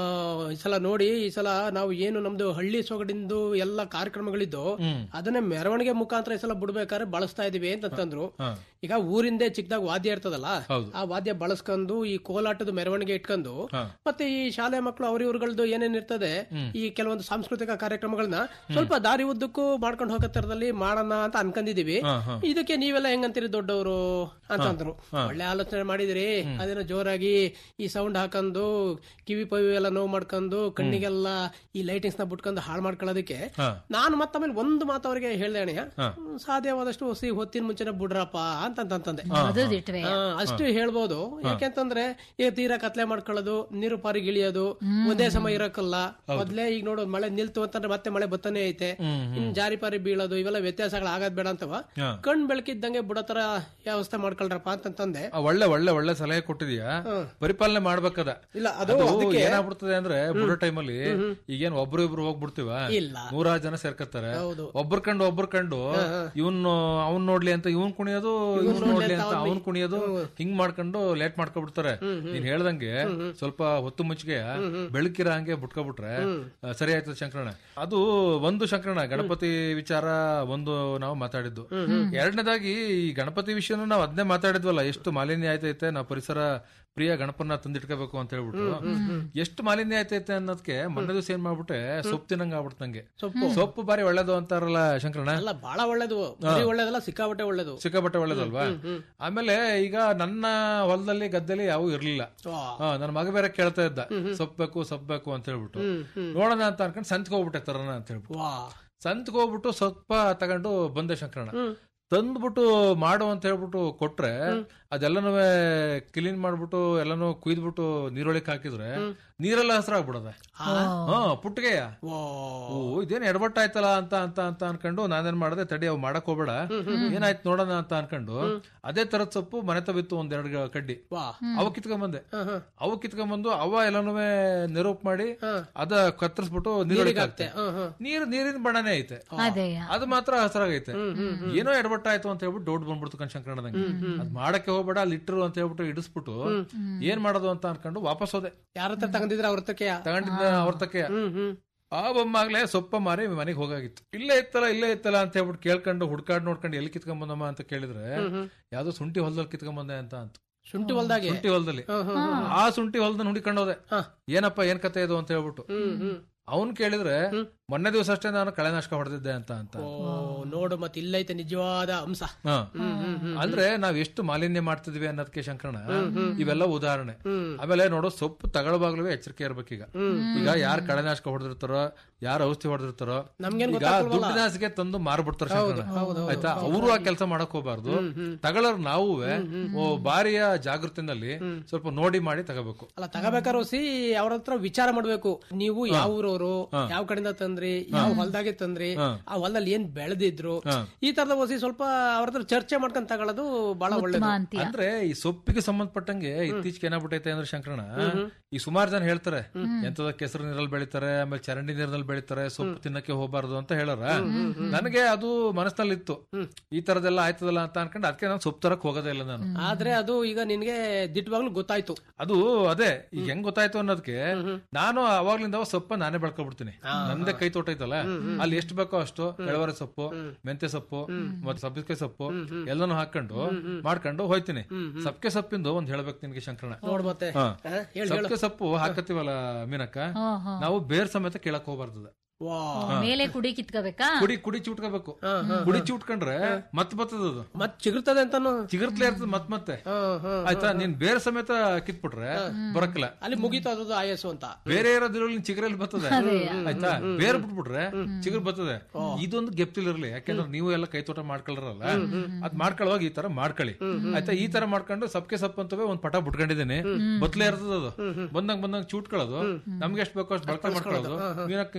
S2: ಈ ಸಲ ನೋಡಿ ಈ ಸಲ ನಾವು ಏನು ನಮ್ದು ಹಳ್ಳಿ ಸೊಗಡಿಂದು ಎಲ್ಲ ಕಾರ್ಯಕ್ರಮಗಳಿದ್ದು ಅದನ್ನೇ ಮೆರವಣಿಗೆ ಮುಖಾಂತರ ಈ ಸಲ ಬಿಡ್ಬೇಕಾದ್ರೆ ಬಳಸ್ತಾ ಇದೀವಿ ಅಂತಂದ್ರು ಈಗ ಊರಿಂದೇ ಚಿಕ್ಕದಾಗ ವಾದ್ಯ ಇರ್ತದಲ್ಲ
S3: ಹೌದು.
S2: ಆ ವಾದ್ಯ ಬಳಸ್ಕೊಂಡು ಈ ಕೋಲಾಟದ ಮೆರವಣಿಗೆ ಇಟ್ಕೊಂಡು ಮತ್ತೆ ಈ ಶಾಲೆ ಮಕ್ಕಳು ಅವ್ರ ಇವ್ರಗಳದ್ದು ಏನೇನ್ ಇರ್ತದೆ ಈ ಕೆಲವೊಂದು ಸಾಂಸ್ಕೃತಿಕ ಕಾರ್ಯಕ್ರಮಗಳನ್ನ ಸ್ವಲ್ಪ ದಾರಿ ಉದ್ದಕ್ಕೂ ಮಾಡ್ಕೊಂಡು ಹೋಗೋ ತರದಲ್ಲಿ ಮಾಡೋಣ ಅಂತ ಅನ್ಕೊಂಡಿದೀವಿ ಇದಕ್ಕೆ ನೀವೆಲ್ಲ ಹೆಂಗಂತೀರಿ ದೊಡ್ಡವರು ಅಂತಂದ್ರು ಒಳ್ಳೆ ಆಲೋಚನೆ ಮಾಡಿದಿರಿ ಅದೇನೋ ಜೋರಾಗಿ ಈ ಸೌಂಡ್ ಹಾಕೊಂಡು ಕಿವಿ ಪವಿ ಎಲ್ಲ ನೋವು ಮಾಡ್ಕೊಂಡು ಕಣ್ಣಿಗೆಲ್ಲ ಈ ಲೈಟಿಂಗ್ಸ್ ನ ಬಿಟ್ಕೊಂಡು ಹಾಳು ಮಾಡ್ಕೊಳ್ಳೋದಕ್ಕೆ ನಾನು ಮತ್ತಮೇಲೆ ಒಂದು ಮಾತು ಅವರಿಗೆ ಹೇಳ್ದೆ ಅಣ್ಣಯ್ಯ ಹ್ಮ್, ಸಾಧ್ಯವಾದಷ್ಟು ಸಿ ಹೊತ್ತಿನ ಮುಂಚೆನೆ ಬಿಡ್ರಪ್ಪ ಅಂತಂತಂದೆ
S4: ಅದು ದಿಟ್ವೆ
S2: ಆ, ಅಷ್ಟು ಹೇಳ್ಬೋದು ಯಾಕೆಂತಂದ್ರೆ ಈಗ ತೀರಾ ಕತ್ಲೆ ಮಾಡ್ಕೊಳ್ಳೋದು ನೀರು ಪಾರಿಗೆ ಇಳಿಯೋದು ಒಂದೇ ಸಮಯ ಇರಕ್ಕಲ್ಲ ಮೊದ್ಲೇ ಈಗ ನೋಡು ಮಳೆ ನಿಲ್ತು ಅಂತಂದ್ರೆ ಮತ್ತೆ ಮಳೆ ಬತ್ತಾನೆ ಐತೆ ಇನ್ ಜಾರಿ ಪಾರಿ ಬೀಳೋದು ಇವೆಲ್ಲ ವ್ಯತ್ಯಾಸಗಳು ಆಗದ್ ಬೇಡ ಅಂತವ ಕಣ್ ಬೆಳಕಿದ್ದಂಗೆ ಬಿಡೋ ತರ ವ್ಯವಸ್ಥೆ ಮಾಡ್ಕೊಳ್ರಪ್ಪ ಅಂತಂತಂದೆ
S3: ಆ, ಒಳ್ಳೆ ಒಳ್ಳೆ ಒಳ್ಳೆ ಸಲಹೆ ಕೊಟ್ಟಿದ್ಯಾ ಪರಿಪಾಲನೆ ಮಾಡ್ಬೇಕದ
S2: ಇಲ್ಲ ಅದು
S3: ಅದು ಏನಾಗ್ಬಿಡ್ತದೆ ಅಂದ್ರೆ ಬಿಡೋ ಟೈಮಲ್ಲಿ ಈಗೇನ್ ಒಬ್ರು ಇಬ್ರು ಹೋಗ್ಬಿಡ್ತೀವ
S2: ಇಲ್ಲ
S3: ನೂರಾರು ಜನ ಸೇರ್ಕತ್ತಾರೆ
S2: ಹೌದು.
S3: ಒಬ್ರು ಕಂಡು ಒಬ್ರು ಕಂಡು ಇವನು ಅವ್ನ್ ನೋಡ್ಲಿ ಅಂತ ಇವನ್ ಕುಣಿಯೋದು ಇವ್ನ್ ನೋಡ್ಲಿ ಅಂತ ಅವ್ನ್ ಕುಣಿಯೋದು ಹಿಂಗ್ ಮಾಡ್ಕೊಂಡು ಲೇಟ್ ಮಾಡ್ಕೊಬಿಡ್ತಾರೆ ನೀನ್ ಹೇಳ್ದಂಗೆ ಸ್ವಲ್ಪ ಹೊತ್ತು ಮುಚ್ಚಿಗೆ ಬೆಳಕಿರ ಹಂಗೆ ಬಿಟ್ಕೊಬಿಟ್ರೆ ಆ, ಸರಿ ಆಯ್ತದ ಶಂಕರಣ್ಣ ಅದು ಒಂದು ಶಂಕರಣ್ಣ ಗಣಪತಿ ವಿಚಾರ ಒಂದು ನಾವು ಮಾತಾಡಿದ್ದು ಎರಡನೇದಾಗಿ ಈ ಗಣಪತಿ ವಿಷಯನ ನಾವು ಅದನ್ನೇ ಮಾತಾಡಿದ್ವಲ್ಲ ಎಷ್ಟು ಮಾಲಿನ್ಯ ಆಯ್ತೈತೆ ನಾವು ಪರಿಸರ ಪ್ರಿಯ ಗಣಪನ ತಂದಿಟ್ಕೋಬೇಕು ಅಂತ ಹೇಳ್ಬಿಟ್ಟು ಎಷ್ಟು ಮಾಲಿನ್ಯ ಆಯ್ತೈತೆ ಅನ್ನೋದಕ್ಕೆ ಮೊನ್ನೆ ದಿವಸ ಏನ್ ಮಾಡ್ಬಿಟ್ಟೆ ಸೊಪ್ಪು ತಿನ್ನಂಗ ಆಗ್ಬಿಡ್ತು ನಂಗೆ ಸೊಪ್ಪು ಬಾರಿ ಒಳ್ಳೇದು ಅಂತಾರಲ್ಲ ಶಂಕರಣ್ಣ
S2: ಅಲ್ಲ ಬಹಳ ಒಳ್ಳೇದು ಬರೀ ಒಳ್ಳೇದಲ್ಲ ಸಿಕ್ಕಾಪಟ್ಟೆ ಒಳ್ಳೇದು
S3: ಸಿಕ್ಕಾಪಟ್ಟೆ ಒಳ್ಳೇದಲ್ವಾ ಆಮೇಲೆ ಈಗ ನನ್ನ ಹೊಲದಲ್ಲಿ ಗದ್ದೆಲಿ ಯಾವ ಇರ್ಲಿಲ್ಲ
S2: ವಾ.
S3: ಹಾ, ನನ್ನ ಮಗ ಬೇರೆ ಕೇಳ್ತಾ ಇದ್ದ ಸೊಪ್ಪು ಬೇಕು ಸೊಪ್ಪು ಬೇಕು ಅಂತ ಹೇಳ್ಬಿಟ್ಟು ನೋಡೋಣ ಅಂತ ಅನ್ಕೊಂಡು ಸಂತ್ಗೆ ಹೋಗ್ಬಿಟ್ಟೆ ತರೋಣ ಅಂತ ಹೇಳ್ಬಿಟ್ಟು
S2: ವಾ
S3: ಸಂತ್ಗೆ ಹೋಗ್ಬಿಟ್ಟು ಸ್ವಲ್ಪ ತಗೊಂಡು ಬಂದೆ ಶಂಕರಣ್ಣ ತಂದ್ಬಿಟ್ಟು ಮಾಡು ಅಂತ ಹೇಳ್ಬಿಟ್ಟು ಕೊಟ್ರೆ ಅದೆಲ್ಲನೂ ಕ್ಲೀನ್ ಮಾಡ್ಬಿಟ್ಟು ಎಲ್ಲಾನು ಕುಯ್ದ್ಬಿಟ್ಟು ನೀರೊಳಗೆ ಹಾಕಿದ್ರೆ ನೀರೆಲ್ಲ ಹಸ್ರಾಗ್ಬಿಡದೆ ಹಾ ಪುಟ್ಟಿಗೆಯ
S2: ವಾ
S3: ಓ ಇದೇನ್ ಎಡಬಟ್ಟ ಆಯ್ತಲ್ಲ ಅಂತ ಅಂತ ಅಂತ ಅನ್ಕೊಂಡು ನಾನೇನ್ ಮಾಡ್ದೆ ತಡಿ ಅವ್ ಮಾಡಕ್ ಹೋಗ್ಬೇಡ ಏನಾಯ್ತು ನೋಡೋಣ ಅಂತ ಅನ್ಕೊಂಡು ಅದೇ ತರದ್ ಸೊಪ್ಪು ಮನೆ ತವಿತ್ತು ಒಂದೆರಡು ಕಡ್ಡಿ
S2: ವಾ
S3: ಅವ ಕಿತ್ಕೊಂಬಂದೆ ಅವ ಕಿತ್ಕೊಂಬಂದು ಅವ ಎಲ್ಲಾನು ನೆರೋಪ್ ಮಾಡಿ ಅದ ಕತ್ತರಿಸ್ಬಿಟ್ಟು ನೀರೊಳಗೆ ಹಾಕ್ತೆ ನೀರ್ ನೀರಿನ ಬಣ್ಣನೇ ಐತೆ
S4: ಅದೇ
S3: ಅದು ಮಾತ್ರ ಹಸರಾಗೈತೆ ಏನೋ ಎಡಬಟ್ಟ ಆಯ್ತು ಅಂತ ಹೇಳ್ಬಿಟ್ಟು ಡೌಟ್ ಬಂದ್ಬಿಡ್ತು ಕಣ್ಶಂಕರಣದಂಗೆ ಅದ್ ಮಾಡಕ್ಕೆ ಹೋಗ್ಬೇಡ ಅಲ್ಲಿ ಇಟ್ರು ಅಂತ ಹೇಳ್ಬಿಟ್ಟು ಇಡಿಸ್ಬಿಟ್ಟು ಏನ್ ಮಾಡೋದು ಅಂತ ಅನ್ಕೊಂಡು ವಾಪಸ್ ಹೋದೆ
S2: ಯಾರ ಹತ್ರ ತಗೊಂಡಿದ್ರ ಅವ್ರ ತಕ್ಕೆ
S3: ತಗೊಂಡಿದ್ದ ಅವ್ರ ತಕ್ಕೆ
S2: ಹ್ಮ್ ಹ್ಮ್
S3: ಆ ಬೊಮ್ಮಾಗ್ಲೇ ಸೊಪ್ಪ ಮಾರಿ ಮನೆಗೆ ಹೋಗಾಗಿತ್ತು ಇಲ್ಲೇ ಇತ್ತಲ್ಲ ಇಲ್ಲೇ ಇತ್ತಲ್ಲ ಅಂತ ಹೇಳ್ಬಿಟ್ಟು ಕೇಳ್ಕೊಂಡು ಹುಡ್ಕಾಡ್ ನೋಡ್ಕೊಂಡು ಎಲ್ಲಿ ಕಿತ್ಕೊಂಡ್ ಬಂದಮ್ಮ ಅಂತ ಕೇಳಿದ್ರೆ ಯಾವ್ದೋ ಶುಂಠಿ ಹೊಲದಲ್ಲಿ ಕಿತ್ಕೊಂಡ್ ಬಂದೆ ಅಂತ ಅಂತ
S2: ಶುಂಠಿ ಹೊಲ್ದಾಗೆ
S3: ಶುಂಠಿ ಹೊಲದಲ್ಲಿ ಆ ಶುಂಠಿ ಹೊಲದಲ್ಲಿ ಹುಡುಕೊಂಡು ಹೋದೆ ಏನಪ್ಪ ಏನ್ ಕತೆ ಇದು ಅಂತ ಹೇಳ್ಬಿಟ್ಟು
S2: ಹ್ಮ್ ಹ್ಮ್
S3: ಅವ್ನ್ ಕೇಳಿದ್ರೆ ಮೊನ್ನೆ ದಿವಸ ಅಷ್ಟೇ ನಾನು ಕಳೆನಾಶಕ ಹೊಡೆದಿದ್ದೆ ಅಂತ ಅಂತ
S2: ಓ ನೋಡು ಮತ್ತೆ ಇಲ್ಲೈತೆ ನಿಜವಾದ ಅಂಶ
S3: ಹ. ಅಂದ್ರೆ ನಾವ್ ಎಷ್ಟು ಮಾಲಿನ್ಯ ಮಾಡ್ತಿದ್ವಿ ಅನ್ನೋದಕ್ಕೆ ಶಂಕರಣ ಇವೆಲ್ಲ ಉದಾಹರಣೆ ಆಮೇಲೆ ನೋಡು ಸೊಪ್ಪು ತಗೊಳ್ಬಾಗ್ಲೂ ಎಚ್ಚರಿಕೆ ಇರ್ಬೇಕೀಗ ಈಗ ಯಾರು ಕಳೆನಾಶಕ ಹೊಡೆದಿರ್ತಾರೋ ಯಾರು ಔಷಧಿ ಹೊಡೆದಿರ್ತಾರೋ
S2: ನಮ್ಗೇನ್
S3: ಈಗ ದುಡ್ಡಿನಾಸಿಗೆ ತಂದು ಮಾರ್ಬಿಡ್ತಾರೆ ಶಂಕರಣ್ಣ. ಆಯ್ತಾ ಅವರು ಆ ಕೆಲಸ ಮಾಡಕ್ ಹೋಗ್ಬಾರ್ದು ತಗೊಳ್ಳೋರು ನಾವುವೆ ಓ ಬಾರಿಯ ಜಾಗೃತಿನಲ್ಲಿ ಸ್ವಲ್ಪ ನೋಡಿ ಮಾಡಿ ತಗೋಬೇಕು
S2: ಅಲ್ಲ ತಗೋಬೇಕಾದ್ರೆ ಸಿ ಅವ್ರ ಹತ್ರ ವಿಚಾರ ಮಾಡ್ಬೇಕು ನೀವು ಯಾವ ಊರವರು ಯಾವ ಕಡೆಯಿಂದ ತಂದ್ರಿ ಯಾವ ಹೊಲ್ದಾಗೆ ತಂದ್ರಿ ಆ ಹೊಲದಲ್ಲಿ ಏನ್ ಬೆಳೆದಿದ್ರು ಈ ತರದ ಓಸಿ ಸ್ವಲ್ಪ ಅವ್ರ ಹತ್ರ ಚರ್ಚೆ ಮಾಡ್ಕೊಂಡ್ ತಗೊಳ್ಳೋದು ಬಹಳ ಒಳ್ಳೇದು
S4: ಅಂತೀಯ
S3: ಅಂದ್ರೆ ಈ ಸೊಪ್ಪಿಗೆ ಸಂಬಂಧಪಟ್ಟಂಗೆ ಇತ್ತೀಚೆಗೆ ಏನಾಗ್ಬಿಟ್ಟೈತೆ ಅಂದ್ರೆ ಶಂಕರಣ ಈ ಸುಮಾರು ಜನ ಹೇಳ್ತಾರೆ ಎಂತದ ಕೆಸರು ನೀರಲ್ಲಿ ಬೆಳಿತಾರೆ ಆಮೇಲೆ ಚರಂಡಿ ನೀರಿನಲ್ಲಿ ಬೆಳಿತಾರೆ ಸೊಪ್ಪು ತಿನ್ನಕ್ಕೆ ಹೋಗ್ಬಾರ್ದು ಅಂತ ಹೇಳಾರ ನನಗೆ ಅದು ಮನಸ್ಸಿನಲ್ಲಿ ಇತ್ತು ಈ ತರದೆಲ್ಲ ಆಯ್ತದಲ್ಲ ಅಂತ ಅನ್ಕೊಂಡು ಅದಕ್ಕೆ ನಾನು ಸೊಪ್ಪು ತರಕ್ ಹೋಗೋದೇ ಇಲ್ಲ ನಾನು
S2: ಆದ್ರೆ ಅದು ಈಗ ನಿನ್ಗೆ ದಿಟ್ಟವಾಗ್ಲೂ ಗೊತ್ತಾಯ್ತು
S3: ಅದು ಅದೇ ಈಗ ಹೆಂಗ್ ಗೊತ್ತಾಯ್ತು ಅನ್ನೋದಕ್ಕೆ ನಾನು ಅವಾಗ್ಲಿಂದ ಅವಾಗ ಸೊಪ್ಪ ನಾನೇ ಬೆಳ್ಕೊಬಿಡ್ತೀನಿ ನಂದೇ ಕೈ ತೋಟ ಐತಲ್ಲ ಅಲ್ಲಿ ಎಷ್ಟು ಬೇಕೋ ಅಷ್ಟು ಎಳವರೆ ಸೊಪ್ಪು ಮೆಂತ್ಯ ಸೊಪ್ಪು ಮತ್ತೆ ಸಬ್ಬಸಿಗೆ ಸೊಪ್ಪು ಎಲ್ಲಾನು ಹಾಕೊಂಡು ಮಾಡ್ಕೊಂಡು ಹೋಯ್ತೀನಿ ಸಬ್ಕೆ ಸೊಪ್ಪಿಂದು ಒಂದ್ ಹೇಳ್ಬೇಕು ನಿನ್ಗೆ ಶಂಕರಣ
S2: ನೋಡ್ ಮತ್ತೆ
S3: ಹಾ.
S2: ಹಾ, ಹೇಳು
S3: ಸಬ್ಕೆ ಸೊಪ್ಪು ಹಾಕತ್ತೀವಲ್ಲ ಮೀನಕ್ಕ
S4: ಹ್ಮ್, ಹ್ಮ್.
S3: ನಾವು ಬೇರ್ ಸಮೇತ ಕೇಳಕ್ ಹೋಗ್ಬಾರ್ದದ
S2: ವಾ
S4: ಮೇಲೆ ಕುಡಿ ಕಿತ್ಕೋಬೇಕಾ
S3: ಕುಡಿ ಕುಡಿ ಚೂಟ್ಕೋಬೇಕು ಕುಡಿ ಚೂಟ್ಕೊಂಡ್ರೆ ಮತ್ ಬರ್ತದ ಅದು
S2: ಮತ್ ಚಿಗುರ್ತದೆ ಅಂತಾನು
S3: ಚಿಗುರ್ತ್ಲೆ ಇರ್ತದ ಮತ್ ಮತ್ತೆ
S2: ಹಾ, ಹಾ.
S3: ಆಯ್ತಾ ನೀನ್ ಬೇರ್ ಸಮೇತ ಕಿತ್ಬಿಟ್ರೆ ಬರಕ್ಕಿಲ್ಲ
S2: ಅಲ್ಲಿ ಮುಗೀತು ಅದು ಆಯಸ್ಸು ಅಂತ
S3: ಬೇರೆ ಇರೋದ್ರಲ್ಲಿ ಚಿಗುರಲ್ಲಿ ಬರ್ತದೆ ಆಯ್ತಾ ಬೇರೆ ಬಿಟ್ಬಿಟ್ರೆ ಚಿಗುರು ಬರ್ತದೆ ಇದೊಂದು ಗೆಪ್ತಿಲಿರ್ಲಿ ಯಾಕೆಂದ್ರೆ ನೀವು ಎಲ್ಲ ಕೈ ತೋಟ ಮಾಡ್ಕೊಳ್ರಲ್ಲ ಅದ್ ಮಾಡ್ಕೊಳ್ಳುವಾಗ ಈ ತರ ಮಾಡ್ಕೊಳ್ಳಿ ಆಯ್ತಾ ಈ ತರ ಮಾಡ್ಕೊಂಡು ಸಬ್ಕೆ ಸಪ್ ಅಂತವೇ ಒಂದ್ ಪಟ ಬಿಟ್ಕೊಂಡಿದ್ದೀನಿ ಬತ್ಲೆ ಇರ್ತದ ಅದು ಬಂದಂಗ್ ಬಂದಂಗ್ ಚೂಟ್ಕೊಳ್ಳೋದು ನಮ್ಗೆ ಎಷ್ಟ್ ಬೇಕೋ ಅಷ್ಟು ಬಳಕೆ ಮಾಡ್ಕೊಳ್ಳೋದು ಮೀನಕ್ಕಂಗೆ ನಿಂಗೆ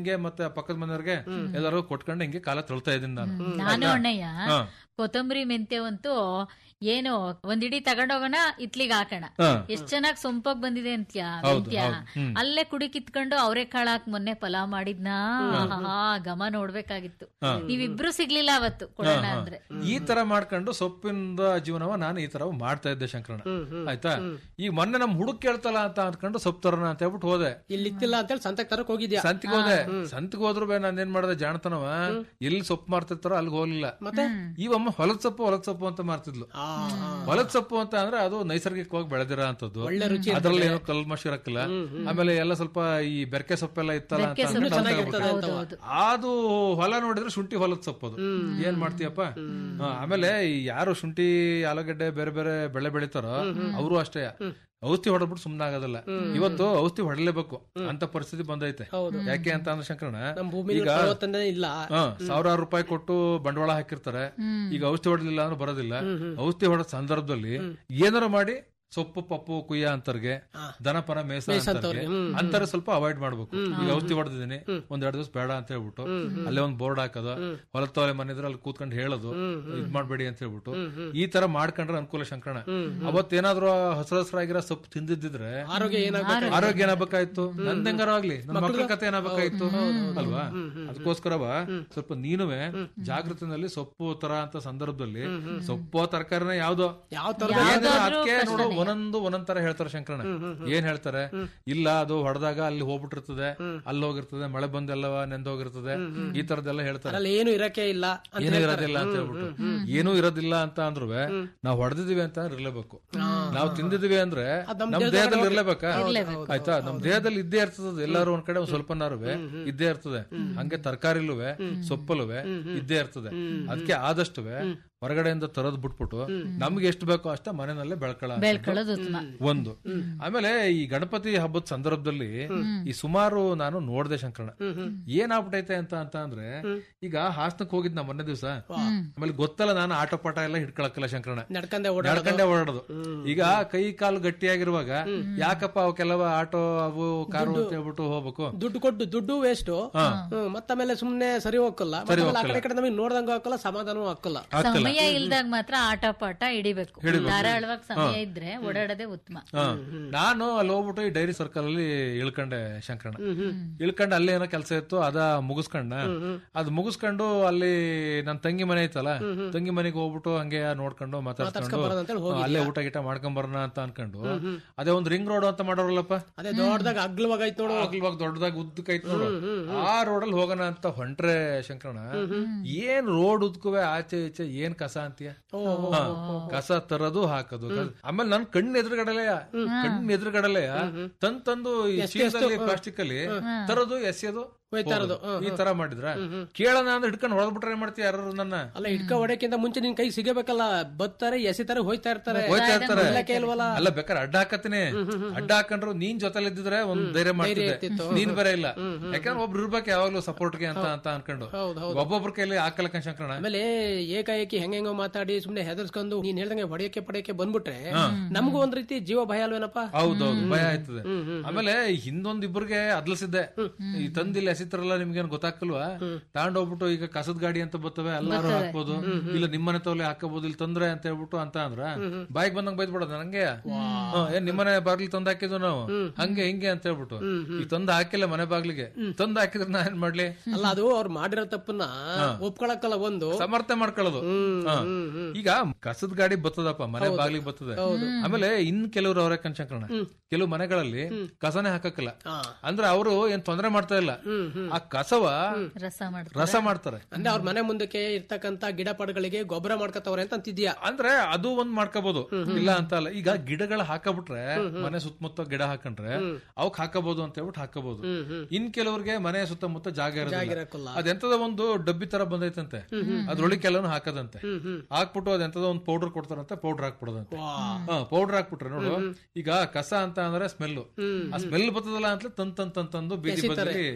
S3: ಹಿಂಗೆ ಮತ್ತೆ ಪಕ್ಕದ ಮನೆಯವ್ರಿಗೆ ಎಲ್ಲರೂ ಕೊಟ್ಕೊಂಡು ಹಿಂಗೆ ಕಾಲ ತೊಳ್ತಾ ಇದೀನಿ ನಾನು
S4: ನಾನು ಅಣ್ಣಯ್ಯ
S3: ಹಾ.
S4: ಕೊತ್ತಂಬರಿ ಮೆಂತ್ಯವಂತೂ ಏನು ಒಂದಿಡಿ ತಗೊಂಡೋಗೋಣ ಇತ್ಲಿಗೆ ಹಾಕೋಣ
S3: ಹಾ.
S4: ಎಷ್ಟ್ ಚೆನ್ನಾಗ್ ಸೊಂಪಾಗ್ ಬಂದಿದೆ ಅಂತ್ಯ
S3: ಹೌದು,
S4: ಮೆಂತ್ಯ
S3: ಹೌದು. ಹ್ಮ್.
S4: ಅಲ್ಲೇ ಕುಡಿ ಕಿತ್ಕೊಂಡು ಅವರೇ ಕಾಳಾಕ್ ಮೊನ್ನೆ ಪಲಾವ್ ಮಾಡಿದ್ನಾ ಆಹಾ, ಘಮ ನೋಡ್ಬೇಕಾಗಿತ್ತು
S3: ಹಾ.
S4: ನೀವಿಬ್ರು ಸಿಗ್ಲಿಲ್ಲ ಅವತ್ತು ಕೊಡೋಣ ಅಂದ್ರೆ
S3: ಈ ತರ ಮಾಡ್ಕೊಂಡು ಸೊಪ್ಪಿಂದ ಜೀವನವ ನಾನು ಈ ತರ ಮಾಡ್ತಾ ಇದ್ದೆ ಶಂಕರಣ ಆಯ್ತಾ ಈಗ ಮೊನ್ನೆ ನಮ್ ಹುಡುಕ್ ಕೇಳ್ತಲ್ಲ ಅಂತ ಅನ್ಕೊಂಡು ಸೊಪ್ಪು ತರೋಣ ಅಂತ ಹೇಳ್ಬಿಟ್ಟು ಹೋದೆ
S2: ಇಲ್ಲಿ ಇತ್ತಿಲ್ಲ ಅಂತೇಳಿ ಸಂತಕ್ ತರಕ್ ಹೋಗಿದ್ಯಾ
S3: ಸಂತಿಗೆ ಹೋದೆ ಸಂತಿಗೆ ಹೋದ್ರು ಬೇ ನಾನು ಏನ್ ಮಾಡ್ದೆ ಜಾಣತನವ ಎಲ್ಲಿ ಸೊಪ್ಪು ಮಾರ್ತಿರ್ತಾರೋ ಅಲ್ಲಿಗೆ ಹೋಗ್ಲಿಲ್ಲ
S2: ಮತ್ತೆ
S3: ಇವಮ್ಮ ಹೊಲದ ಸೊಪ್ಪು ಹೊಲದ ಸೊಪ್ಪು ಅಂತ ಮಾರ್ತಿದ್ಲು
S2: ಆ,
S3: ಹೊಲದ ಸೊಪ್ಪು ಅಂತ ಅಂದ್ರೆ ಅದು ನೈಸರ್ಗಿಕವಾಗಿ ಬೆಳೆದಿರೋ ಅಂತದ್ದು
S2: ಒಳ್ಳೆ ರುಚಿ
S3: ಅದ್ರಲ್ಲಿ ಏನೋ ಕಲ್ಮಶ ಇರಕ್ಕಿಲ್ಲ ಆಮೇಲೆ ಎಲ್ಲ ಸ್ವಲ್ಪ ಈ ಬೆರಕೆ ಸೊಪ್ಪೆಲ್ಲ ಇತ್ತಲ್ಲ ಅಂತ
S4: ಬೆರ್ಕೆ
S3: ಅಂದ್ಬಿಟ್ಟು
S4: ಸೊಪ್ಪು
S3: ನಾವು ತಗೊಂಡ್ಬಿಟ್ವಿ.
S4: ಹೌದು ಹೌದು
S3: ಅದು ಹೊಲ ನೋಡಿದ್ರೆ ಶುಂಠಿ ಹೊಲದ ಸೊಪ್ಪು ಅದು ಏನ್ ಮಾಡ್ತೀಯಪ್ಪ ಹಾ, ಆಮೇಲೆ ಈ ಯಾರು ಶುಂಠಿ ಆಲೂಗಡ್ಡೆ ಬೇರೆ ಬೇರೆ ಬೆಳೆ ಬೆಳಿತಾರೋ ಅವರು ಅಷ್ಟೇ ಔಷಧಿ ಹೊಡೆದ್ಬಿಟ್ಟು ಸುಮ್ನೆ ಆಗೋದಿಲ್ಲ ಇವತ್ತು ಔಷಧಿ ಹೊಡಲೇಬೇಕು ಅಂತ ಪರಿಸ್ಥಿತಿ ಬಂದೈತೆ ಯಾಕೆ ಅಂತ ಅಂದ್ರೆ ಶಂಕರಣ
S2: ನಮ್ ಭೂಮಿ
S3: ಈಗ
S2: ಫಲವತ್ತತೆ ಇಲ್ಲ
S3: ಹಾ, ಸಾವಿರಾರು ರೂಪಾಯಿ ಕೊಟ್ಟು ಬಂಡವಾಳ ಹಾಕಿರ್ತಾರೆ ಈಗ ಔಷಧಿ ಹೊಡಲಿಲ್ಲ ಅಂದ್ರೆ ಬರೋದಿಲ್ಲ ಔಷಧಿ ಹೊಡೆದ ಸಂದರ್ಭದಲ್ಲಿ ಏನಾರ ಮಾಡಿ ಸೊಪ್ಪು ಪಪ್ಪು ಕುಯ್ಯ ಅಂತರ್ಗೆ ದನಪನ ಮೇಸ ಅಂತರ್ಗೆ ಅಂತರ ಸ್ವಲ್ಪ ಅವಾಯ್ಡ್ ಮಾಡ್ಬೇಕು ಈಗ ಔಷಧಿ ಹೊಡೆದಿದ್ದೀನಿ ಒಂದ್ ಎರಡು ದಿವಸ ಬೇಡ ಅಂತ ಹೇಳ್ಬಿಟ್ಟು ಅಲ್ಲೇ ಒಂದ್ ಬೋರ್ಡ್ ಹಾಕೋದು ಹೊಲದ ತೋಲೆ ಮನೆ ಇದ್ರೆ ಅಲ್ಲಿ ಕೂತ್ಕೊಂಡು ಹೇಳೋದು ಇದ್ ಮಾಡ್ಬೇಡಿ ಅಂತ ಹೇಳ್ಬಿಟ್ಟು ಈ ತರ ಮಾಡ್ಕೊಂಡ್ರೆ ಅನುಕೂಲ ಶಂಕರಣ ಅವತ್ತೇನಾದ್ರೂ ಹಸ್ರ ಹಸ್ರಾಗಿರೋ ಸೊಪ್ಪು ತಿಂದಿದ್ರೆ
S2: ಆರೋಗ್ಯ ಏನಾಗ್ಬೇಕು
S3: ಆರೋಗ್ಯ ಏನಾಗಬೇಕಾಯ್ತು ನಂದೆಂಗಾರ ಆಗ್ಲಿ ನನ್ನ ಮಕ್ಕಳ ಕತೆ ಏನಾಗಬೇಕಾಯ್ತು ಅಲ್ವಾ ಅದಕ್ಕೋಸ್ಕರವ ಸ್ವಲ್ಪ ನೀನುವೆ ಜಾಗೃತಿನಲ್ಲಿ ಸೊಪ್ಪು ತರ ಅಂತ ಸಂದರ್ಭದಲ್ಲಿ ಸೊಪ್ಪು ತರಕಾರಿನ ಯಾವ್ದೋ
S2: ಯಾವ ತರ
S3: ಅದಕ್ಕೆ ನೋಡು ಒಂದೊಂದು ಒಂದೊಂದ್ ತರ ಹೇಳ್ತಾರೆ ಶಂಕರಣ ಏನ್ ಹೇಳ್ತಾರೆ ಇಲ್ಲ ಅದು ಹೊಡೆದಾಗ ಅಲ್ಲಿ ಹೋಗ್ಬಿಟ್ಟಿರ್ತದೆ ಅಲ್ಲಿ ಹೋಗಿರ್ತದೆ ಮಳೆ ಬಂದೆಲ್ಲವ ನೆಂದೋಗಿರ್ತದೆ ಈ ತರದೆಲ್ಲ ಹೇಳ್ತಾರೆ
S2: ಅದ್ರಲ್ಲಿ ಏನು ಇರಕ್ಕೆ ಇಲ್ಲ ಅಂತ
S3: ಏನೂ
S2: ಹೇಳ್ತಾರೆ.
S3: ಇರೋದಿಲ್ಲ ಅಂತ ಹೇಳ್ಬಿಟ್ಟು ಏನೂ ಇರೋದಿಲ್ಲ ಅಂತ ಅಂದ್ರು ನಾವ್ ಹೊಡೆದಿದೀವಿ ಅಂತ ಇರ್ಲೇಬೇಕು ನಾವು ತಿಂದಿದೀವಿ ಅಂದ್ರೆ
S2: ಅದ್ ನಮ್
S3: ನಮ್
S2: ದೇಹದಲ್ಲಿ
S3: ದೇಹದಲ್ಲಿ ಇರ್ಲೇಬೇಕಾ
S4: ಇರ್ಲೇಬೇಕು.
S3: ಆಯ್ತಾ ನಮ್ ದೇಹದಲ್ಲಿ ಇದ್ದೇ ಇರ್ತದೆ ಎಲ್ಲಾರು ಒಂದ್ ಕಡೆ ಒಂದ್ ಸ್ವಲ್ಪನಾರುವೆ ಇದ್ದೇ ಇರ್ತದೆ ಹಂಗೆ ತರಕಾರಿಲುವೆ ಸೊಪ್ಪಲುವೆ ಇದ್ದೇ ಇರ್ತದೆ ಅದಕ್ಕೆ ಆದಷ್ಟುವೆ ಹೊರಗಡೆಯಿಂದ ತರದ್ ಬಿಟ್ಬಿಟ್ಟು ನಮ್ಗೆ ಎಷ್ಟು ಬೇಕೋ ಅಷ್ಟ ಮನೆಯಲ್ಲೇ ಬೆಳ್ಕೊಳ
S4: ಬೆಳ್ಕೊಳ್ಳೋದು ಉತ್ತಮ
S3: ಒಂದು ಆಮೇಲೆ ಈ ಗಣಪತಿ ಹಬ್ಬದ ಸಂದರ್ಭದಲ್ಲಿ ಈ ಸುಮಾರು ನಾನು ನೋಡ್ದೆ ಶಂಕರಣ ಏನಾಗ್ಬಿಟ್ಟೈತೆ ಅಂತ ಅಂತ ಅಂದ್ರೆ ಈಗ ಹಾಸನಕ್ ಹೋಗಿದ್ ನಾ ಮೊನ್ನೆ ದಿವಸ ಆಮೇಲೆ ಗೊತ್ತಲ್ಲ ನಾನು ಆಟೋ ಪಾಠ ಎಲ್ಲ ಹಿಡ್ಕೊಳಕ್ಕಲ್ಲ ಶಂಕರಣ
S2: ನಡ್ಕಂದೆ ಓಡಾಡ
S3: ನಡ್ಕಂಡೆ ಓಡಾಡೋದು ಈಗ ಕೈ ಕಾಲು ಗಟ್ಟಿಯಾಗಿರುವಾಗ ಯಾಕಪ್ಪ ಅವಕ್ಕೆಲ್ಲವ ಆಟೋ ಅವು ಕಾರು ಅಂತ ಹೇಳ್ಬಿಟ್ಟು ಹೋಗ್ಬೇಕು
S2: ದುಡ್ಡು ಕೊಟ್ಟು ದುಡ್ಡು ವೇಸ್ಟ್ ಮತ್ತಮೇಲೆ ಸುಮ್ನೆ ಸರಿ ಹೋಗಲ್ಲ ಆ ಕಡೆ ಈ ಕಡೆ ನಮಗೆ ನೋಡ್ದಂಗ ಹಾಕಲ್ಲ ಸಮಾಧಾನವೂ ಹಾಕಲ್ಲ
S4: ಸಮಯ ಇಲ್ದಾಗ ಮಾತ್ರ ಆಟ ಪಾಠ ಹಿಡಿಬೇಕು ಧಾರಾಳವಾಗಿ ಸಮಯ ಇದ್ರೆ ಓಡಾಡೋದೇ ಉತ್ತಮ
S3: ಹ. ನಾನು ಅಲ್ಲಿ ಹೋಗ್ಬಿಟ್ಟು ಈ ಡೈರಿ ಸರ್ಕಲ್ ಅಲ್ಲಿ ಇಳ್ಕೊಂಡೆ ಶಂಕರಣ ಇಳ್ಕೊಂಡು ಅಲ್ಲೇ ಏನೋ ಕೆಲಸ ಇತ್ತು ಅದ ಮುಗಿಸ್ಕೊಂಡ ಅದ್ ಮುಗಿಸ್ಕೊಂಡು ಅಲ್ಲಿ ನನ್ ತಂಗಿ ಮನೆ ಐತಲ್ಲ ತಂಗಿ ಮನೆಗೆ ಹೋಗ್ಬಿಟ್ಟು ಹಂಗೆ ನೋಡ್ಕೊಂಡು ಮಾತಾಡ್ಸ್ಕೊಂಡು
S2: ಬರೋದು ಅಂತೇಳಿ
S3: ಹ, ಅಲ್ಲೇ ಊಟ ಗೀಟ ಮಾಡ್ಕೊಂಡ್ ಬರೋಣ ಅಂತ ಅನ್ಕೊಂಡು ಅದೇ ಒಂದ್ ರಿಂಗ್ ರೋಡ್ ಅಂತ ಮಾಡೋರಲ್ಲಪ್ಪ
S2: ಅದೇ ದೊಡ್ಡದಾಗ ಅಗ್ಲವಾಗೈತ್ ನೋಡು
S3: ಅಗಲವಾಗ ದೊಡ್ಡದಾಗಿ ಉದ್ದಕ್ಕೈತ್ ನೋಡು ಆ ರೋಡಲ್ಲಿ ಹೋಗೋಣ ಅಂತ ಹೊಂಟ್ರೆ ಶಂಕರಣ ಏನ್ ರೋಡ್ ಉದ್ಕುವೆ ಆಚೆ ಈಚೆ ಏನ್ ಕಸ ಅಂತೀಯ ಹಾ, ಕಸ ತರದು ಹಾಕೋದು ಕಸ- ಆಮೇಲೆ ನನ್ ಕಣ್ಣು ಎದುರುಗಡಲೆಯ ಕಣ್ಣು ಎದುರುಗಡಲೆಯ ತಂದ್ ತಂದು ಈ ಚೀಲದಲ್ಲಿ ಪ್ಲಾಸ್ಟಿಕ್ ಅಲ್ಲಿ ತರದು ಎಸೆಯೋದು
S2: ಹೋಯ್ತಾ ಇರೋದು,
S3: ಹೋಗೋದು. ಈ ತರ ಮಾಡಿದ್ರ ಕೇಳೋಣ ಅಂದ್ರೆ ಹಿಡ್ಕೊಂಡು ಹೊಡೆದ್ಬಿಟ್ರೆ ಏನ್ ಮಾಡ್ತೀಯ ಯಾರು ನನ್ನ
S2: ಅಲ್ಲ ಇಟ್ಕ ಹೊಡೆಯಕ್ಕಿಂತ ಮುಂಚೆ ನಿನ್ ಕೈ ಸಿಗಬೇಕಲ್ಲ ಬತ್ತಾರೆ ಎಸಿತಾರೆ ಹೋಯ್ತಾ ಇರ್ತಾರೆ
S3: ಹೋಯ್ತಾ ಇರ್ತಾರೆ
S2: ಇಲ್ಲಕ್ಕೆ ಇಲ್ವಲ್ಲ
S3: ಅಲ್ಲ ಬೇಕಾದ್ರೆ ಅಡ್ಡ ಹಾಕತ್ತೀನಿ ಅಡ್ಡ ಹಾಕೊಂಡ್ರು ನೀನ್ ಜೊತೆಲಿ ಇದ್ದಿದ್ರೆ ಒಂದ್ ಧೈರ್ಯ ಮಾಡ್ತಿದ್ದೆ ನೀನ್ ಬೇರೆ ಇಲ್ಲ ಯಾಕಂದ್ರೆ ಒಬ್ರು ಇರ್ಬೇಕು ಯಾವಾಗ್ಲೂ ಸಪೋರ್ಟ್ಗೆ ಅಂತ ಅಂತ ಅನ್ಕೊಂಡು
S2: ಹೌದು,
S3: ಒಬ್ಬೊಬ್ರ ಕೈಲಿ ಹಾಕಲಕ್ಕ ಶಂಕರಣ
S2: ಆಮೇಲೆ ಏಕಾಏಕಿ ಹೆಂಗೆಂಗೋ ಮಾತಾಡಿ ಸುಮ್ನೆ ಹೆದರ್ಸ್ಕೊಂಡು ನೀನ್ ಹೇಳ್ದಂಗೆ ಹೊಡೆಯಕ್ಕೆ ಪಡೆಯಕ್ಕೆ ಬಂದ್ಬಿಟ್ರೆ ನಮಗೂ ಒಂದ್ ರೀತಿ ಜೀವ ಭಯ ಅಲ್ವೇನಪ್ಪ
S3: ಹೌದೌದು ಭಯ ಆಯ್ತದೆ ಆಮೇಲೆ ಹಿಂದೊಂದ್ ಇಬ್ಬರಿಗೆ ಅದ್ಲಸಿದ್ದೆ ಈ ತಂದಿಲ್ಲ ಎಸಿತಾರಲ್ಲ ನಿಮ್ಗೇನ್ ಗೊತ್ತಾಗಲ್ವಾ ತಗೊಂಡೋಗ್ಬಿಟ್ಟು ಈಗ ಕಸದ ಗಾಡಿ ಅಂತ ಬರ್ತವೆ ಎಲ್ಲಾರು ಹಾಕ್ಬೋದು ಇಲ್ಲ ನಿಮ್ಮನೆ ತವಲೆ ಹಾಕಬಹುದು ಇಲ್ಲಿ ತೊಂದ್ರೆ ಅಂತ ಹೇಳ್ಬಿಟ್ಟು ಅಂತ ಅಂದ್ರ ಬಾಯಿಗೆ ಬಂದಂಗ್ ಬೈದ್ಬಿಡೋದು ನಂಗೆ ಹ್ಮ್, ಏನ್ ನಿಮ್ಮನೆ ಬಾಗ್ಲಿಗೆ ತಂದ್ ಹಾಕಿದ್ವು ನಾವು ಹಂಗೆ ಹಿಂಗೆ ಅಂತ ಹೇಳ್ಬಿಟ್ಟು ಈಗ ತಂದ್ ಹಾಕಿಲ್ಲ ಮನೆ ಬಾಗ್ಲಿಗೆ ತಂದ್ ಹಾಕಿದ್ರೆ ನಾ ಏನ್ ಮಾಡ್ಲಿ
S2: ಅಲ್ಲ ಅದು ಅವ್ರು ಮಾಡಿರೋ ತಪ್ಪನ್ನ ಒಪ್ಕೊಳಕ್ಕಲ್ಲ ಒಂದು
S3: ಸಮರ್ಥನೆ ಮಾಡ್ಕೊಳ್ಳೋದು ಹಾ. ಈಗ ಕಸದ ಗಾಡಿ ಬರ್ತದಪ್ಪ ಮನೆ ಬಾಗ್ಲಿಗೆ ಬರ್ತದೆ ಆಮೇಲೆ ಇನ್ ಕೆಲವ್ರು ಅವರೇ ಕನ್ಶಂಕರಣ ಕೆಲವು ಮನೆಗಳಲ್ಲಿ ಕಸನೇ ಹಾಕಕ್ಕಿಲ್ಲ
S2: ಹಾ.
S3: ಅಂದ್ರೆ ಅವರು ಏನ್ ತೊಂದರೆ ಮಾಡ್ತಾ ಇಲ್ಲ ಆ ಕಸವ
S4: ರಸ ಮಾಡ್ತಾರೆ
S3: ರಸ ಮಾಡ್ತಾರೆ
S2: ಅಂದ್ರೆ ಅವ್ರ ಮನೆ ಮುಂದಕ್ಕೆ ಇರ್ತಕ್ಕಂತ ಗಿಡ ಪಡಗಳಿಗೆ ಗೊಬ್ಬರ ಮಾಡ್ಕತ್ತವ್ರೆ ಅಂತ ಅಂತಿದ್ಯಾ
S3: ಅಂದ್ರೆ ಅದು ಒಂದ್ ಮಾಡ್ಕೋಬಹುದು ಇಲ್ಲ ಅಂತ ಅಲ್ಲ ಈಗ ಗಿಡಗಳ ಹಾಕಬಿಟ್ರೆ ಮನೆ ಸುತ್ತಮುತ್ತ ಗಿಡ ಹಾಕೊಂಡ್ರೆ ಅವಕ್ ಹಾಕಬಹುದು ಅಂತ ಹೇಳ್ಬಿಟ್ಟು ಹಾಕಬಹುದು ಇನ್ ಕೆಲವ್ರಿಗೆ ಮನೆ ಸುತ್ತಮುತ್ತ ಜಾಗ ಇರೋದಿಲ್ಲ
S2: ಇರಕ್ಕಲ್ಲ
S3: ಅದೆಂತದ ಒಂದು ಡಬ್ಬಿ ತರ ಬಂದೈತಂತೆ ಅದ್ರೊಳಗೆ ಕೆಲವನು ಹಾಕದಂತೆ ಹಾಕ್ಬಿಟ್ಟು ಅದೆಂತದ ಒಂದು ಪೌಡರ್ ಕೊಡ್ತಾರಂತೆ ಪೌಡರ್ ಹಾಕ್ಬಿಡೋದಂತೆ ಹಾ ಪೌಡರ್ ಹಾಕ್ಬಿಟ್ರೆ ನೋಡು ಈಗ ಕಸ ಅಂತ ಅಂದ್ರೆ ಸ್ಮೆಲ್ ಆ ಸ್ಮೆಲ್ ಬರ್ತದಲ್ಲ ಅಂತ ತನ್ ತನ್ ತನ್ ತಂದು ಬೀದಿ ಬದಿಲಿ ಎಸೆಯೋದು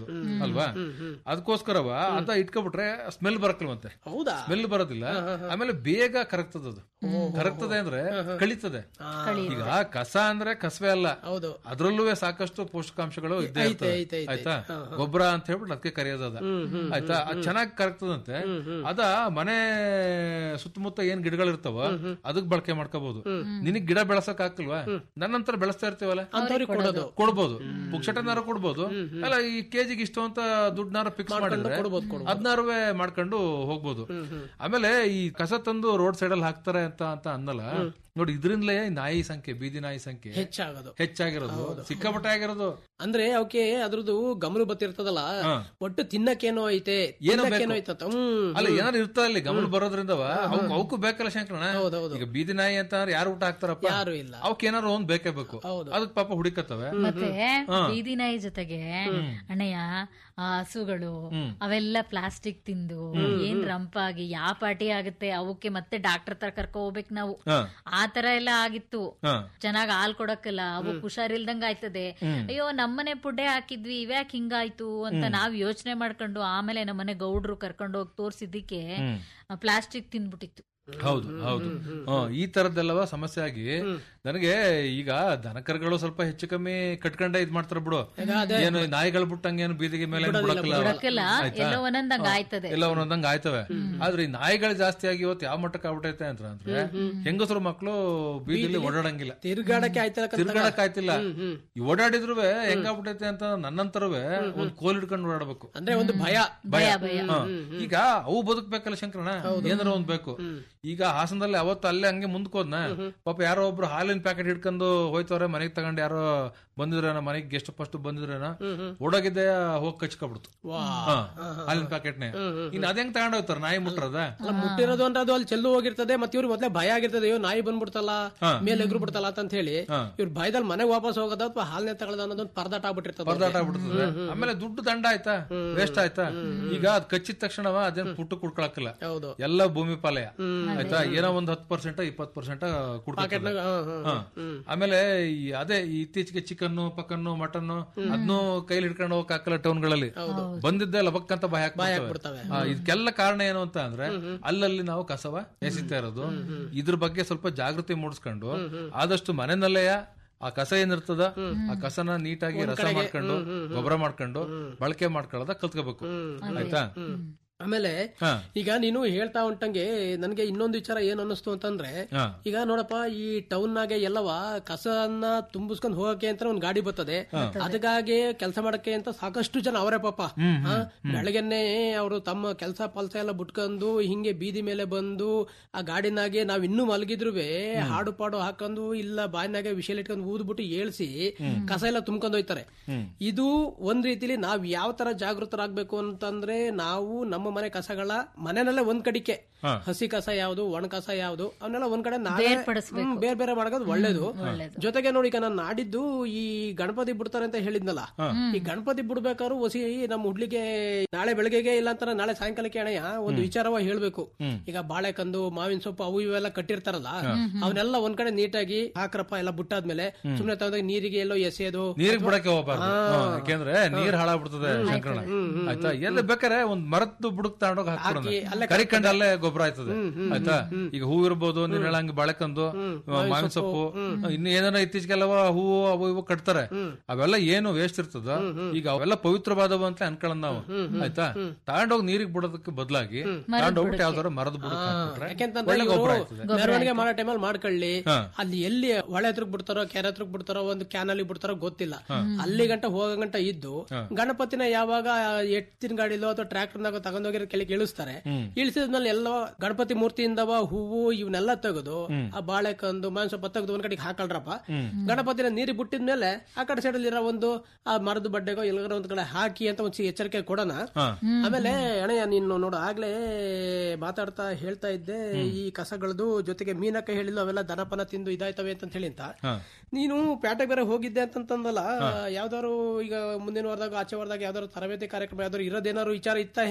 S3: ಅದು ಅಲ್ವಾ ಅದಕ್ಕೋಸ್ಕರವ ಅದ ಇಟ್ಕೊಬಿಟ್ರೆ ಸ್ಮೆಲ್ ಬರಕಲ್ವಂತೆ
S2: ಹೌದಾ
S3: ಸ್ಮೆಲ್ ಬರೋದಿಲ್ಲ ಆಮೇಲೆ ಬೇಗ ಕರಗ್ತದ ಅದು ಕರಗ್ತದೆ ಅಂದ್ರೆ ಕಳಿತದೆ ಈಗ ಕಸ ಅಂದ್ರೆ ಕಸವೇ ಅಲ್ಲ
S2: ಹೌದು
S3: ಅದ್ರಲ್ಲೂ ಸಾಕಷ್ಟು ಪೋಷಕಾಂಶಗಳು ಇದ್ದೇ ಇರ್ತವೆ
S2: ಐತೆ, ಐತೆ.
S3: ಆಯ್ತಾ ಗೊಬ್ಬರ ಅಂತ ಹೇಳ್ಬಿಟ್ಟು ಅದಕ್ಕೆ ಕರೆಯೋದದ ಆಯ್ತಾ ಅದ್ ಚೆನ್ನಾಗಿ ಕರಗ್ತದಂತೆ ಅದ ಮನೆ ಸುತ್ತಮುತ್ತ ಏನ್ ಗಿಡಗಳಿರ್ತಾವ ಅದಕ್ ಬಳಕೆ ಮಾಡ್ಕೋಬಹುದು ನಿನಗ್ ಗಿಡ ಬೆಳೆಸಕ್ ಆಗ್ತಿಲ್ವಾ ನನ್ನಂತರ ಬೆಳೆಸ್ತಾ ಇರ್ತೀವಲ್ಲ
S2: ಅಂತವ್ರಿಗೆ ಕೊಡೋದು
S3: ಕೊಡ್ಬೋದು ಪುಕ್ಷಟನಾರು ಕೊಡ್ಬೋದು ಅಲ್ಲ ಈ ಕೆಜಿಗೆ ಇಷ್ಟು ಅಂತ ದುಡ್ಡನಾರ ಫಿಕ್ಸ್ ಮಾಡಿದ್ರೆ ಅದ್ನಾರುವೆ ಮಾಡ್ಕೊಂಡು ಹೋಗ್ಬೋದು ಆಮೇಲೆ ಈ ಕಸ ತಂದು ರೋಡ್ ಸೈಡ್ ಅಲ್ಲಿ ಹಾಕ್ತಾರೆ ಅಂತ ಅಂತ ಅನ್ನಲ್ಲ ನೋಡಿ ಇದ್ರಿಂದಲೇ ನಾಯಿ ಸಂಖ್ಯೆ ಬೀದಿ ನಾಯಿ ಸಂಖ್ಯೆ
S2: ಹೆಚ್ಚಾಗೋದು
S3: ಹೆಚ್ಚಾಗಿರೋದು ಸಿಕ್ಕಾಪಟ್ಟೆ ಆಗಿರೋದು
S2: ಅಂದ್ರೆ ಅವಕ್ಕೆ ಅದ್ರದ್ದು ಗಮನ ಬತ್ತಿರ್ತದಲ್ಲ
S3: ಹಾ.
S2: ಒಟ್ಟು ತಿನ್ನಕ್ಕೇನೋ ಐತೆ
S3: ಏನೋ
S2: ತಿನ್ನಕ್ಕೇನೋ
S3: ಬೇಕು.
S2: ಐತಂತ ಹ್ಮ್
S3: ಅಲ್ಲ ಏನಾರು ಇರ್ತಾ ಇಲ್ಲಿ ಗಮನ ಬರೋದ್ರಿಂದವ ಅವಕ್ ಅವಕ್ಕೂ ಬೇಕಲ್ಲ ಶಂಕರಣ
S2: ಹೌದೌದು.
S3: ಈಗ ಬೀದಿ ನಾಯಿ ಅಂತ ಅಂದ್ರೆ ಯಾರು ಊಟ ಹಾಕ್ತಾರಪ್ಪ
S2: ಯಾರು ಇಲ್ಲ
S3: ಅವಕ್ ಏನಾರು ಒಂದ್ ಬೇಕೇ ಬೇಕು
S2: ಹೌದು.
S3: ಅದಕ್ ಪಾಪ ಹುಡುಕತ್ತವೆ
S4: ಮತ್ತೆ ಬೀದಿ ನಾಯಿ ಜೊತೆಗೆ ಅಣ್ಣಯ್ಯ ಆ ಹಸುಗಳು ಅವೆಲ್ಲ ಪ್ಲಾಸ್ಟಿಕ್ ತಿಂದು ಏನ್ ರಂಪಾಗಿ ಯಾವ ಪಾಟಿ ಆಗುತ್ತೆ ಅವಕ್ಕೆ ಮತ್ತೆ ಡಾಕ್ಟರ್ ತರ ಕರ್ಕೊ ಹೋಗ್ಬೇಕು ನಾವು
S3: ಹಾ
S4: ಆ ತರ ಎಲ್ಲ ಆಗಿತ್ತು
S3: ಹಾ
S4: ಚೆನ್ನಾಗ್ ಹಾಲ್ ಕೊಡಕ್ಕಲ್ಲ ಅವು ಹುಷಾರಿಲ್ದಂಗ ಆಯ್ತದೆ ಅಯ್ಯೋ ನಮ್ಮನೆ ಪುಡ್ಡೆ ಹಾಕಿದ್ವಿ ಇವ್ಯಾಕ್ ಹಿಂಗಾಯ್ತು ಅಂತ ನಾವ್ ಯೋಚನೆ ಮಾಡ್ಕೊಂಡು ಆಮೇಲೆ ನಮ್ಮನೆ ಗೌಡ್ರು ಕರ್ಕೊಂಡು ಹೋಗಿ ತೋರ್ಸಿದ್ದಕ್ಕೆ ಪ್ಲಾಸ್ಟಿಕ್ ತಿಂದ್ಬಿಟ್ಟಿತ್ತು
S3: ಹೌದು ಹೌದು ಹ್ಮ್, ಈ ತರದ್ದೆಲ್ಲವ ಸಮಸ್ಯೆ ಆಗಿ ನನಗೆ ಈಗ ದನಕರುಗಳು ಸ್ವಲ್ಪ ಹೆಚ್ಚು ಕಮ್ಮಿ ಕಟ್ಕೊಂಡೆ ಇದ್ ಮಾಡ್ತಾರ ಬಿಡು ಏನು ಈ ನಾಯಿಗಳು ಬಿಟ್ಟಂಗೆ ಏನು ಬೀದಿಗೆ ಮೇಲೆ ಏನ್ ಬಿಡಕ್ಕಿಲ್ಲ ಅವ.
S4: ಬಿಡಕ್ಕಿಲ್ಲ ಎಲ್ಲೋ ಒಂದೊಂದಂಗ ಆಯ್ತದೆ
S3: ಎಲ್ಲ ಒಂದೊಂದಂಗ ಆಯ್ತವೆ ಆದ್ರೆ ಈ ನಾಯಿಗಳು ಜಾಸ್ತಿ ಆಗಿ ಇವತ್ತು ಯಾವ ಮಟ್ಟಕ್ಕೆ ಆಗ್ಬಿಟ್ಟೈತೆ ಅಂತ ಅಂದ್ರೆ ಹೆಂಗಸರು ಮಕ್ಳು ಬೀದಿಲಿ ಓಡಾಡಂಗಿಲ್ಲ
S2: ತಿರ್ಗಾಡಕ್ಕೆ ಆಯ್ತಲ್ಲ
S3: ತಿರ್ಗಾಡಕ್ ಆಯ್ತಿಲ್ಲ ಈ ಓಡಾಡಿದ್ರು ಹೆಂಗಾಗ್ಬಿಟ್ಟೈತೆ ಅಂತ ನನ್ನಂತರವೇ ಒಂದ್ ಕೋಲ್ ಹಿಡ್ಕೊಂಡು ಓಡಾಡ್ಬೇಕು
S2: ಅಂದ್ರೆ ಒಂದು ಭಯ
S3: ಭಯ ಹಾ. ಈಗ ಅವು ಬದುಕ್ಬೇಕಲ್ಲ ಶಂಕರಣ ಏನಾರ ಒಂದ್ ಬೇಕು ಈಗ ಹಾಸನದಲ್ಲಿ ಅವತ್ತು ಅಲ್ಲೇ ಹಂಗೆ ಮುಂದಕ್ಕೆ ಹೋದ್ನ ಪಾಪ ಯಾರೋ ಒಬ್ರು ಹಾಲಿನ ಪ್ಯಾಕೆಟ್ ಹಿಡ್ಕೊಂಡು ಹೋಯ್ತವ್ರೆ ಮನೆಗ್ ತಗೊಂಡ್ ಯಾರೋ ಬಂದಿದ್ರೇನ ಮನೆಗ್ ಗೆಸ್ಟ್ ಫಸ್ಟ್ ಬಂದಿದ್ರೇನ ಓಡೋಗಿದ್ದೆ ಹೋಗ್ ಕಚ್ಕೊಬಿಡ್ತು
S2: ವಾ
S3: ಹಾ, ಹಾಲಿನ ಪ್ಯಾಕೆಟ್ನೆ ಇನ್ ಅದ್ ಹೆಂಗ್ ತಗೊಂಡ್ ಹೋಗ್ತಾರ ನಾಯಿ ಮುಟ್ರದ
S2: ಅಲ್ಲ ಮುಟ್ಟಿರೋದು ಅಂದ್ರೆ ಅದು ಅಲ್ಲಿ ಚೆಲ್ಲು ಹೋಗಿರ್ತದೆ ಮತ್ತೆ ಇವ್ರು ಮೊದ್ಲೇ ಭಯ ಆಗಿರ್ತದೆ ಅಯ್ಯೋ ನಾಯಿ ಬಂದ್ಬಿಡ್ತಲ್ಲ ಮೇಲೆ ಎಗ್ರು ಬಿಡ್ತಲ್ಲ ಅಂತ ಹೇಳಿ ಇವ್ರ ಭಯದಲ್ಲಿ ಮನೆಗೆ ವಾಪಸ್ ಹೋಗೋದ ಅಥವಾ ಹಾಲ್ನೇ ತಗೊಳ್ಳೋದ ಅನ್ನೋದೊಂದು ಪರದಾಟ ಆಗ್ಬಿಟ್ಟಿರ್ತದೆ
S3: ಪರದಾಟ ಆಗ್ಬಿಡ್ತದೆ ಆಮೇಲೆ ದುಡ್ಡು ದಂಡ ಆಯ್ತಾ ವೇಸ್ಟ್ ಆಯ್ತಾ ಈಗ ಅದ್ ಕಚ್ಚಿದ ತಕ್ಷಣ ಅದೇನ್ ಪುಟ್ಟು ಕುಡ್ಕೊಳಕಿಲ್ಲ
S2: ಹೌದು
S3: ಎಲ್ಲ ಭೂಮಿ ಪಾಲಯ ಆಯ್ತಾ ಏನೋ ಒಂದ್ ಹತ್ತು ಪರ್ಸೆಂಟ್ ಇಪ್ಪತ್ ಪರ್ಸೆಂಟ್ ಕುಡ್ಕೊಳ್ತದೆ
S2: ಹಾ, ಹಾ.
S3: ಹಾ. ಆಮೇಲೆ ಈ ಅದೇ ಈ ಇತ್ತೀಚೆಗೆ ಚಿಕನ್ ಪಕ್ಕನ್ನು ಮಟನ್ ಅದನ್ನು ಕೈಲಿ ಹಿಡ್ಕೊಂಡು ಹೋಗಕ್ ಹಾಕಲ್ಲ ಟೌನ್ಗಳಲ್ಲಿ ಬಂದಿದ್ದೆ ಲಬಕ್ ಅಂತ ಭಯ
S2: ಬಿಡ್ತವೆ.
S3: ಇದಕ್ಕೆಲ್ಲ ಕಾರಣ ಏನು ಅಂತ ಅಂದ್ರೆ ಅಲ್ಲಲ್ಲಿ ನಾವು ಕಸವ ಎಸಿತಾ ಇರೋದು ಇದ್ರ ಬಗ್ಗೆ ಸ್ವಲ್ಪ ಜಾಗೃತಿ ಮೂಡಿಸ್ಕೊಂಡು ಆದಷ್ಟು ಮನೆಯಲ್ಲೇ ಆ ಕಸ ಏನಿರ್ತದ ಆ ಕಸನ ನೀಟಾಗಿ ರಸ ಮಾಡ್ಕೊಂಡು ಗೊಬ್ಬರ ಮಾಡ್ಕೊಂಡು ಬಳಕೆ ಮಾಡ್ಕೊಳ್ಳೋದ ಕಲ್ತ್ಕೋಬೇಕು ಆಯ್ತಾ
S2: ಆಮೇಲೆ
S3: ಹಾ.
S2: ಈಗ ನೀನು ಹೇಳ್ತಾ ಉಂಟಂಗೆ ನನಗೆ ಇನ್ನೊಂದು ವಿಚಾರ ಏನ್ ಅನ್ನಿಸ್ತು ಅಂತಂದ್ರೆ
S3: ಹಾ.
S2: ಈಗ ನೋಡಪ್ಪ ಈ ಟೌನ್ ನಾಗೆ ಎಲ್ಲವ ಕಸನ್ನ ತುಂಬಿಸ್ಕೊಂಡ್ ಹೋಗಕ್ಕೆ ಅಂತ ಒಂದ್ ಗಾಡಿ ಬರ್ತದೆ ಅದಕ್ಕಾಗಿ ಕೆಲಸ ಮಾಡಕ್ಕೆ ಅಂತ ಸಾಕಷ್ಟು ಜನ ಅವರೇ ಪಾಪ ಹಾ, ಬೆಳಗ್ಗೆನೆ ಅವರು ತಮ್ಮ ಕೆಲಸ ಪಲ್ಸ ಎಲ್ಲ ಬಿಟ್ಕೊಂಡು ಹಿಂಗೆ ಬೀದಿ ಮೇಲೆ ಬಂದು ಆ ಗಾಡಿನಾಗೆ ನಾವ್ ಇನ್ನೂ ಮಲಗಿದ್ರುವೆ ಹಾಡು ಪಾಡು ಹಾಕೊಂಡು ಇಲ್ಲ ಬಾಯಿನಾಗೆ ವಿಷಯ ಇಟ್ಕೊಂಡು ಊದ್ಬಿಟ್ಟು ಏಳ್ಸಿ ಕಸ ಎಲ್ಲ ತುಂಬ್ಕೊಂಡು ಹೋಯ್ತಾರೆ ಇದು ಒಂದ್ ರೀತಿಲಿ ನಾವ್ ಯಾವ ತರ ಜಾಗೃತರಾಗ್ಬೇಕು ಅಂತಂದ್ರೆ ನಾವು ನಮ್ಮ ಮನೆ ಕಸಗಳ ಮನೆಯಲ್ಲೇ ಒಂದ್ ಕಡಿಕೆ ಹಸಿ ಕಸ ಯಾವ್ದು ಒಣ ಕಸ ಯಾವ್ದು ಅವನ್ನೆಲ್ಲ ಒಂದ್ ಕಡೆ ನಾವೇ ಹ್ಮ್, ಬೇರೆ ಬೇರೆ ಮಾಡೋದು ಒಳ್ಳೇದು ಜೊತೆಗೆ ನೋಡಿ ಈಗ ನಾನು ನಾಡಿದ್ದು ಈ ಗಣಪತಿ ಬಿಡ್ತಾರೆ ಅಂತ ಹೇಳಿದ್ನಲ್ಲ ಈ ಗಣಪತಿ ಬಿಡ್ಬೇಕಾದ್ರು ಹೊಸಿ ನಮ್ಮ ಹುಡ್ಲಿಗೆ ನಾಳೆ ಬೆಳಗ್ಗೆಗೆ ಇಲ್ಲ ಅಂತ ನಾಳೆ ಸಾಯಂಕಾಲಕ್ಕೆ ಅಣಯ್ಯ ಒಂದು ವಿಚಾರವಾಗಿ ಹೇಳ್ಬೇಕು ಈಗ ಬಾಳೆಕಂದು ಮಾವಿನ ಸೊಪ್ಪು ಅವು ಇವೆಲ್ಲ ಕಟ್ಟಿರ್ತಾರಲ್ಲ ಅವನ್ನೆಲ್ಲ ಒಂದ್ ಕಡೆ ನೀಟಾಗಿ ಹಾಕ್ರಪ್ಪ ಎಲ್ಲ ಬಿಟ್ಟಾದ್ಮೇಲೆ ಸುಮ್ನೆ ತಗೊಂಡಾಗ ನೀರಿಗೆ ಎಲ್ಲೋ ಎಸೆಯೋದು
S3: ನೀರಿಗೆ ಬಿಡಕ್ಕೆ ಹೋಗ್ಬಾರ್ದು ಹ್ಮ್, ಯಾಕೆಂದ್ರೆ ನೀರ್ ಹಾಳಾಗ್ಬಿಡ್ತದೆ ಶಂಕರಣ ಆಯ್ತಾ ಎಲ್ಲಿ ಬೇಕಾರೆ ಒಂದ್ ಮರದ್ದು ಬುಡಕ್ ತಗೊಂಡೋಗಿ ಹಾಕ್ಬಿಡೋಣ ಕರಿಕಂಡ ಅಲ್ಲೇ ಗೊಬ್ಬರ ಆಯ್ತದೆ ಆಯ್ತಾ ಈಗ ಹೂ ಇರ್ಬೋದು ನೀನ್ ಹೇಳಂಗೆ ಬಾಳೆಕಂದು ಮಾವಿನ ಸೊಪ್ಪು ಇನ್ನು ಏನಾರ ಇತ್ತೀಚೆಗೆಲ್ಲವ ಹೂವು ಅವು ಇವು ಕಟ್ತಾರೆ ಅವೆಲ್ಲ ಏನು ವೇಸ್ಟ್ ಇರ್ತದ ಈಗ ಅವೆಲ್ಲ ಪವಿತ್ರವಾದವು ಅಂತ ಅನ್ಕೊಳ್ಳೋಣ ನಾವು ಆಯ್ತಾ ತಗೊಂಡೋಗಿ ನೀರಿಗೆ ಬಿಡೋದಕ್ಕೆ ಬದಲಾಗಿ ತಗೊಂಡೋಗ್ಬಿಟ್ಟು ಯಾವ್ದಾರ ಮರದ ಬುಡಕ್ ಹಾಕ್ಬಿಟ್ರೆ
S2: ಯಾಕೆಂತಂದ್ರೆ
S3: ಒಳ್ಳೆ
S2: ಇವ್ರು
S3: ಗೊಬ್ಬರ ಆಯ್ತದೆ
S2: ಮೆರವಣಿಗೆ ಮಾಡೋ ಟೈಮಲ್ಲಿ ಮಾಡ್ಕೊಳ್ಳಿ
S3: ಹಾ.
S2: ಅಲ್ಲಿ ಎಲ್ಲಿ ಹೊಳೆ ಹತ್ರಕ್ ಬಿಡ್ತಾರೋ ಕೆರೆ ಹತ್ರಕ್ ಬಿಡ್ತಾರೋ ಒಂದು ಕ್ಯಾನ್ ಅಲ್ಲಿ ಬಿಡ್ತಾರೋ ಗೊತ್ತಿಲ್ಲ ಅಲ್ಲಿ ಗಂಟ ಹೋಗೋ ಗಂಟ ಇದ್ದು ಗಣಪತಿನ ಯಾವಾಗ ಎತ್ತಿನ ಗಾಡಿಲೋ ಅಥವಾ ಟ್ರ್ಯಾಕ್ಟರ್ನಾಗ ತಗೊಂಡೋಗಿರೋ ಕೆಳಗೆ ಇಳಿಸ್ತಾರೆ ಇಳಿಸಿದ್ಮೇಲೆ ಎಲ್ಲ ಗಣಪತಿ ಮೂರ್ತಿಯಿಂದವ ಹೂವು ಇವನ್ನೆಲ್ಲ ತೆಗೆದು ಆ ಬಾಳೆಕಂದು ಮಾಂಸ ತೆಗೆದು ಒಂದ್ ಕಡೆಗೆ ಹಾಕಳ್ರಪ್ಪ ಗಣಪತಿನ ನೀರಿಗೆ ಬಿಟ್ಟಿದ್ಮೇಲೆ ಆ ಕಡೆ ಸೈಡ್ ಇರೋ ಒಂದು ಆ ಮರದ ಬಡ್ಡೆಗೋ ಎಲ್ಲಾರ ಒಂದ್ ಕಡೆ ಹಾಕಿ ಅಂತ ಒಂದ್ ಎಚ್ಚರಿಕೆ ಕೊಡೋಣ ಆಮೇಲೆ ಅಣಯ್ಯ ನೀನು ನೋಡು ಆಗ್ಲೇ ಮಾತಾಡ್ತಾ ಹೇಳ್ತಾ ಇದ್ದೆ ಈ ಕಸಗಳದು ಜೊತೆಗೆ ಮೀನಕ್ಕ ಹೇಳಿಲ್ಲ ಅವೆಲ್ಲ ದನಪನ ತಿಂದು ಇದಾಯ್ತವೆ ಅಂತ ಹೇಳಿ ಅಂತ ನೀನು ಪೇಟೆಗೆ ಬೇರೆ ಹೋಗಿದ್ದೆ ಅಂತಂತಂದಲ್ಲ ಯಾವ್ದಾರು ಈಗ ಮುಂದಿನ ವಾರದಾಗ ಆಚೆ ವಾರದಾಗ ಯಾವ್ದಾದ್ರು ತರಬೇತಿ ಕಾರ್ಯಕ್ರಮ ಯಾವ್ದಾದ್ರು ಇರೋದೇನಾದ್ರು ವಿಚಾರ ಇತ್ತ ಹೆಂಗೆ
S3: ಏ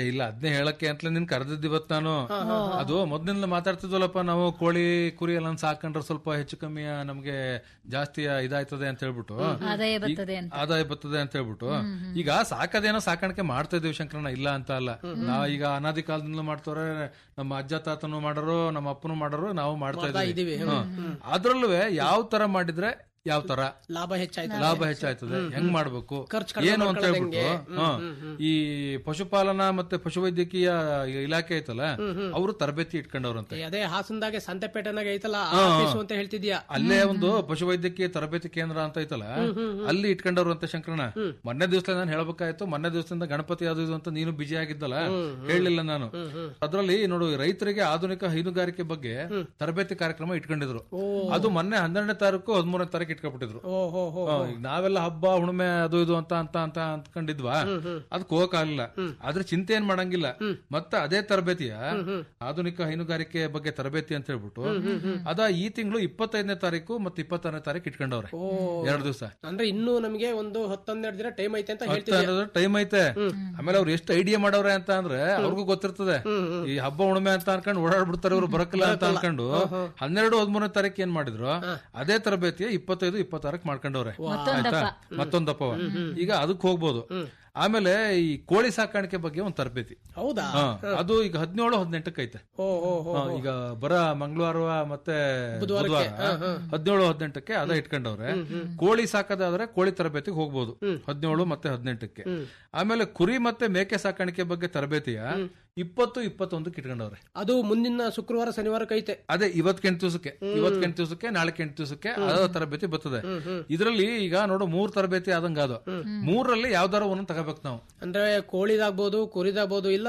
S3: ಇಲ್ಲ ಅದನ್ನೇ ಹೇಳಕ್ಕೆ ಅಂತಲೇ ನಿನ್ ಕರೆದಿದ್ದು ಇವತ್ತು ನಾನು ಅದು ಮೊದ್ಲಿಂದ ಮಾತಾಡ್ತಿದ್ವಲ್ಲಪ್ಪ ನಾವು ಕೋಳಿ ಕುರಿ ಎಲ್ಲ ಸಾಕೊಂಡ್ರೆ ಸ್ವಲ್ಪ ಹೆಚ್ಚು ಕಮ್ಮಿ ನಮ್ಗೆ ಜಾಸ್ತಿ ಇದಾಯ್ತದೆ ಅಂತ ಹೇಳ್ಬಿಟ್ಟು
S4: ಆದಾಯ ಬರ್ತದೆ ಅಂತ
S3: ಆದಾಯ ಬರ್ತದೆ ಅಂತ ಹೇಳ್ಬಿಟ್ಟು ಈಗ ಸಾಕದೇನೋ ಸಾಕಾಣಿಕೆ ಮಾಡ್ತಾ ಇದೀವಿ ಶಂಕರಣ್ಣ ಇಲ್ಲ ಅಂತ ಅಲ್ಲ ನಾವ್ ಈಗ ಅನಾದಿ ಕಾಲದಿಂದಲೂ ಮಾಡ್ತವ್ರೆ ನಮ್ಮ ಅಜ್ಜ ತಾತನು ಮಾಡರು ನಮ್ಮ ಅಪ್ಪನು ಮಾಡರು ನಾವು ಮಾಡ್ತಾ ಇದೀವಿ ಅದ್ರಲ್ಲೂ ಯಾವ ತರ ಮಾಡಿದ್ರೆ ಯಾವ ತರ
S2: ಲಾಭ ಹೆಚ್ಚಾಯ್ತು
S3: ಲಾಭ ಹೆಚ್ಚಾಯ್ತದೆ ಹೆಂಗ್ ಮಾಡ್ಬೇಕು
S2: ಖರ್ಚ್ ಕಡಿಮೆ
S3: ಏನು ಅಂತ
S2: ಮಾಡ್ಕೊಳ್ಳೋದು
S3: ಹೇಳ್ಬಿಟ್ಟು ಹ, ಈ ಪಶುಪಾಲನಾ ಮತ್ತೆ ಪಶುವೈದ್ಯಕೀಯ ಇಲಾಖೆ ಐತಲ್ಲ ಅವರು ತರಬೇತಿ ಇಟ್ಕೊಂಡವ್ರಂತೆ
S2: ಅದೇ ಹಾಸನದಾಗೆ ಸಂತೆಪೇಟೆನಾಗ ಐತಲ್ಲ ಆ ಆಫೀಸು ಅಂತ ಹೇಳ್ತಿದ್ಯಾ
S3: ಅಲ್ಲೇ ಒಂದು ಪಶುವೈದ್ಯಕೀಯ ತರಬೇತಿ ಕೇಂದ್ರ ಅಂತ ಐತಲ್ಲ ಅಲ್ಲಿ ಇಟ್ಕೊಂಡವ್ರು ಅಂತ ಶಂಕರಣ ಮೊನ್ನೆ ದಿವಸ ನಾನು ಹೇಳ್ಬೇಕಾಯ್ತು ಮೊನ್ನೆ ದಿವಸದಿಂದ ಗಣಪತಿ ಅದು ಇದು ಅಂತ ನೀನು ಬಿಜಿ ಆಗಿದ್ದಲ್ಲ ಹೇಳಲಿಲ್ಲ ನಾನು ಅದ್ರಲ್ಲಿ ನೋಡು ರೈತರಿಗೆ ಆಧುನಿಕ ಹೈನುಗಾರಿಕೆ ಬಗ್ಗೆ ತರಬೇತಿ ಕಾರ್ಯಕ್ರಮ ಇಟ್ಕೊಂಡಿದ್ರು ಅದು ಮೊನ್ನೆ ಹನ್ನೆರಡನೇ ತಾರೀಕು ಹದಿಮೂರನೇ ತಾರೀಕು ಇಟ್ಕೊಂಡ್ಬಿಟ್ಟಿದ್ರು
S2: ಓಹೋ ಹೋ
S3: ಆ, ಈಗ ನಾವೆಲ್ಲ ಹಬ್ಬ ಹುಣ್ಣಿಮೆ ಅದು ಇದು ಅಂತ ಅಂತ ಅಂತ ಅಂದ್ಕೊಂಡಿದ್ವಾ ಅದಕ್ಕೆ ಹೋಗಕ್ಕಾಗಲಿಲ್ಲ ಆದ್ರೆ ಚಿಂತೆ ಏನ್ ಮಾಡಂಗಿಲ್ಲ ಮತ್ತೆ ಅದೇ ತರಬೇತಿಯ ಆಧುನಿಕ ಹೈನುಗಾರಿಕೆ ಬಗ್ಗೆ ತರಬೇತಿ ಅಂತ ಹೇಳ್ಬಿಟ್ಟು ಅದ ಈ ತಿಂಗಳು ಇಪ್ಪತ್ತೈದನೇ ತಾರೀಕು ಮತ್ತೆ ಇಪ್ಪತ್ತಾರನೇ ತಾರೀಕು ಇಟ್ಕೊಂಡವ್ರೆ ಎರಡು ದಿವಸ
S2: ಅಂದ್ರೆ ಇನ್ನೂ ನಮಗೆ ಒಂದು ಹತ್ತೊಂದೆರಡು ದಿನ ಟೈಮ್ ಐತೆ ಅಂತ ಹೇಳ್ತಿದ್ಯಾ
S3: ಟೈಮ್ ಐತೆ ಆಮೇಲೆ ಅವ್ರು ಎಷ್ಟು ಐಡಿಯಾ ಮಾಡವ್ರೆ ಅಂತ ಅಂದ್ರೆ ಅವ್ರಿಗೂ ಗೊತ್ತಿರ್ತದೆ ಈ ಹಬ್ಬ ಹುಣ್ಣಿಮೆ ಅಂತ ಅನ್ಕೊಂಡು ಓಡಾಡ್ಬಿಡ್ತಾರೆ ಇವ್ರು ಬರಕಲ್ಲ ಅಂತ ಅನ್ಕೊಂಡು ಹನ್ನೆರಡು ಹದಿಮೂರನೇ ತಾರೀಕು ಏನ್ ಮಾಡಿದ್ರು ಅದೇ ತರಬೇತಿಯ ಇಪ್ಪತ್ತೈದು ಇಪ್ಪತ್ತಾರಕ್ಕೆ ಮಾಡ್ಕೊಂಡವ್ರೆ ಆಯ್ತಾ ಮತ್ತೊಂದಪ್ಪ ಈಗ ಅದಕ್ಕೆ ಹೋಗ್ಬೋದು ಆಮೇಲೆ ಈ ಕೋಳಿ ಸಾಕಾಣಿಕೆ ಬಗ್ಗೆ ಒಂದು ತರಬೇತಿ
S2: ಹೌದಾ
S3: ಹಾ, ಅದು ಈಗ ಹದಿನೇಳು ಹದಿನೆಂಟಕ್ಕೆ ಐತೆ
S2: ಓ ಹೋ ಹೋ
S3: ಹಾ, ಈಗ ಬರ ಮಂಗಳವಾರ ಮತ್ತೆ ಬುಧವಾರ ಹದಿನೇಳು ಹದಿನೆಂಟಕ್ಕೆ ಅದ ಇಟ್ಕೊಂಡವ್ರೆ ಕೋಳಿ ಸಾಕದಾದ್ರೆ ಕೋಳಿ ತರಬೇತಿಗೆ ಹೋಗ್ಬೋದು ಹದಿನೇಳು ಮತ್ತೆ ಹದಿನೆಂಟಕ್ಕೆ ಆಮೇಲೆ ಕುರಿ ಮತ್ತೆ ಮೇಕೆ ಸಾಕಾಣಿಕೆ ಬಗ್ಗೆ ತರಬೇತಿಯ ಇಪ್ಪತ್ತು ಇಪ್ಪತ್ತೊಂದಕ್ಕೆ ಇಟ್ಕೊಂಡವ್ರೆ
S2: ಅದು ಮುಂದಿನ ಶುಕ್ರವಾರ ಶನಿವಾರಕ್ಕೆ ಐತೆ
S3: ಅದೇ ಇವತ್ ಎಂಟು ದಿವಸಕ್ಕೆ ಇವತ್ ಎಂಟು ದಿವಸಕ್ಕೆ ನಾಳೆ ಎಂಟು ದಿವಸಕ್ಕೆ ಅದ ತರಬೇತಿ ಬರ್ತದೆ ಇದ್ರಲ್ಲಿ ಈಗ ನೋಡು ಮೂರ್ ತರಬೇತಿ ಆದಂಗ ಅದು ಮೂರಲ್ಲಿ ಯಾವ್ದಾರ ಒಂದೊಂದು ತಗೋಬೇಕು ನಾವು
S2: ಅಂದ್ರೆ ಕೋಳಿದಾಗ್ಬೋದು ಕುರಿದಾಗ್ಬೋದು ಇಲ್ಲ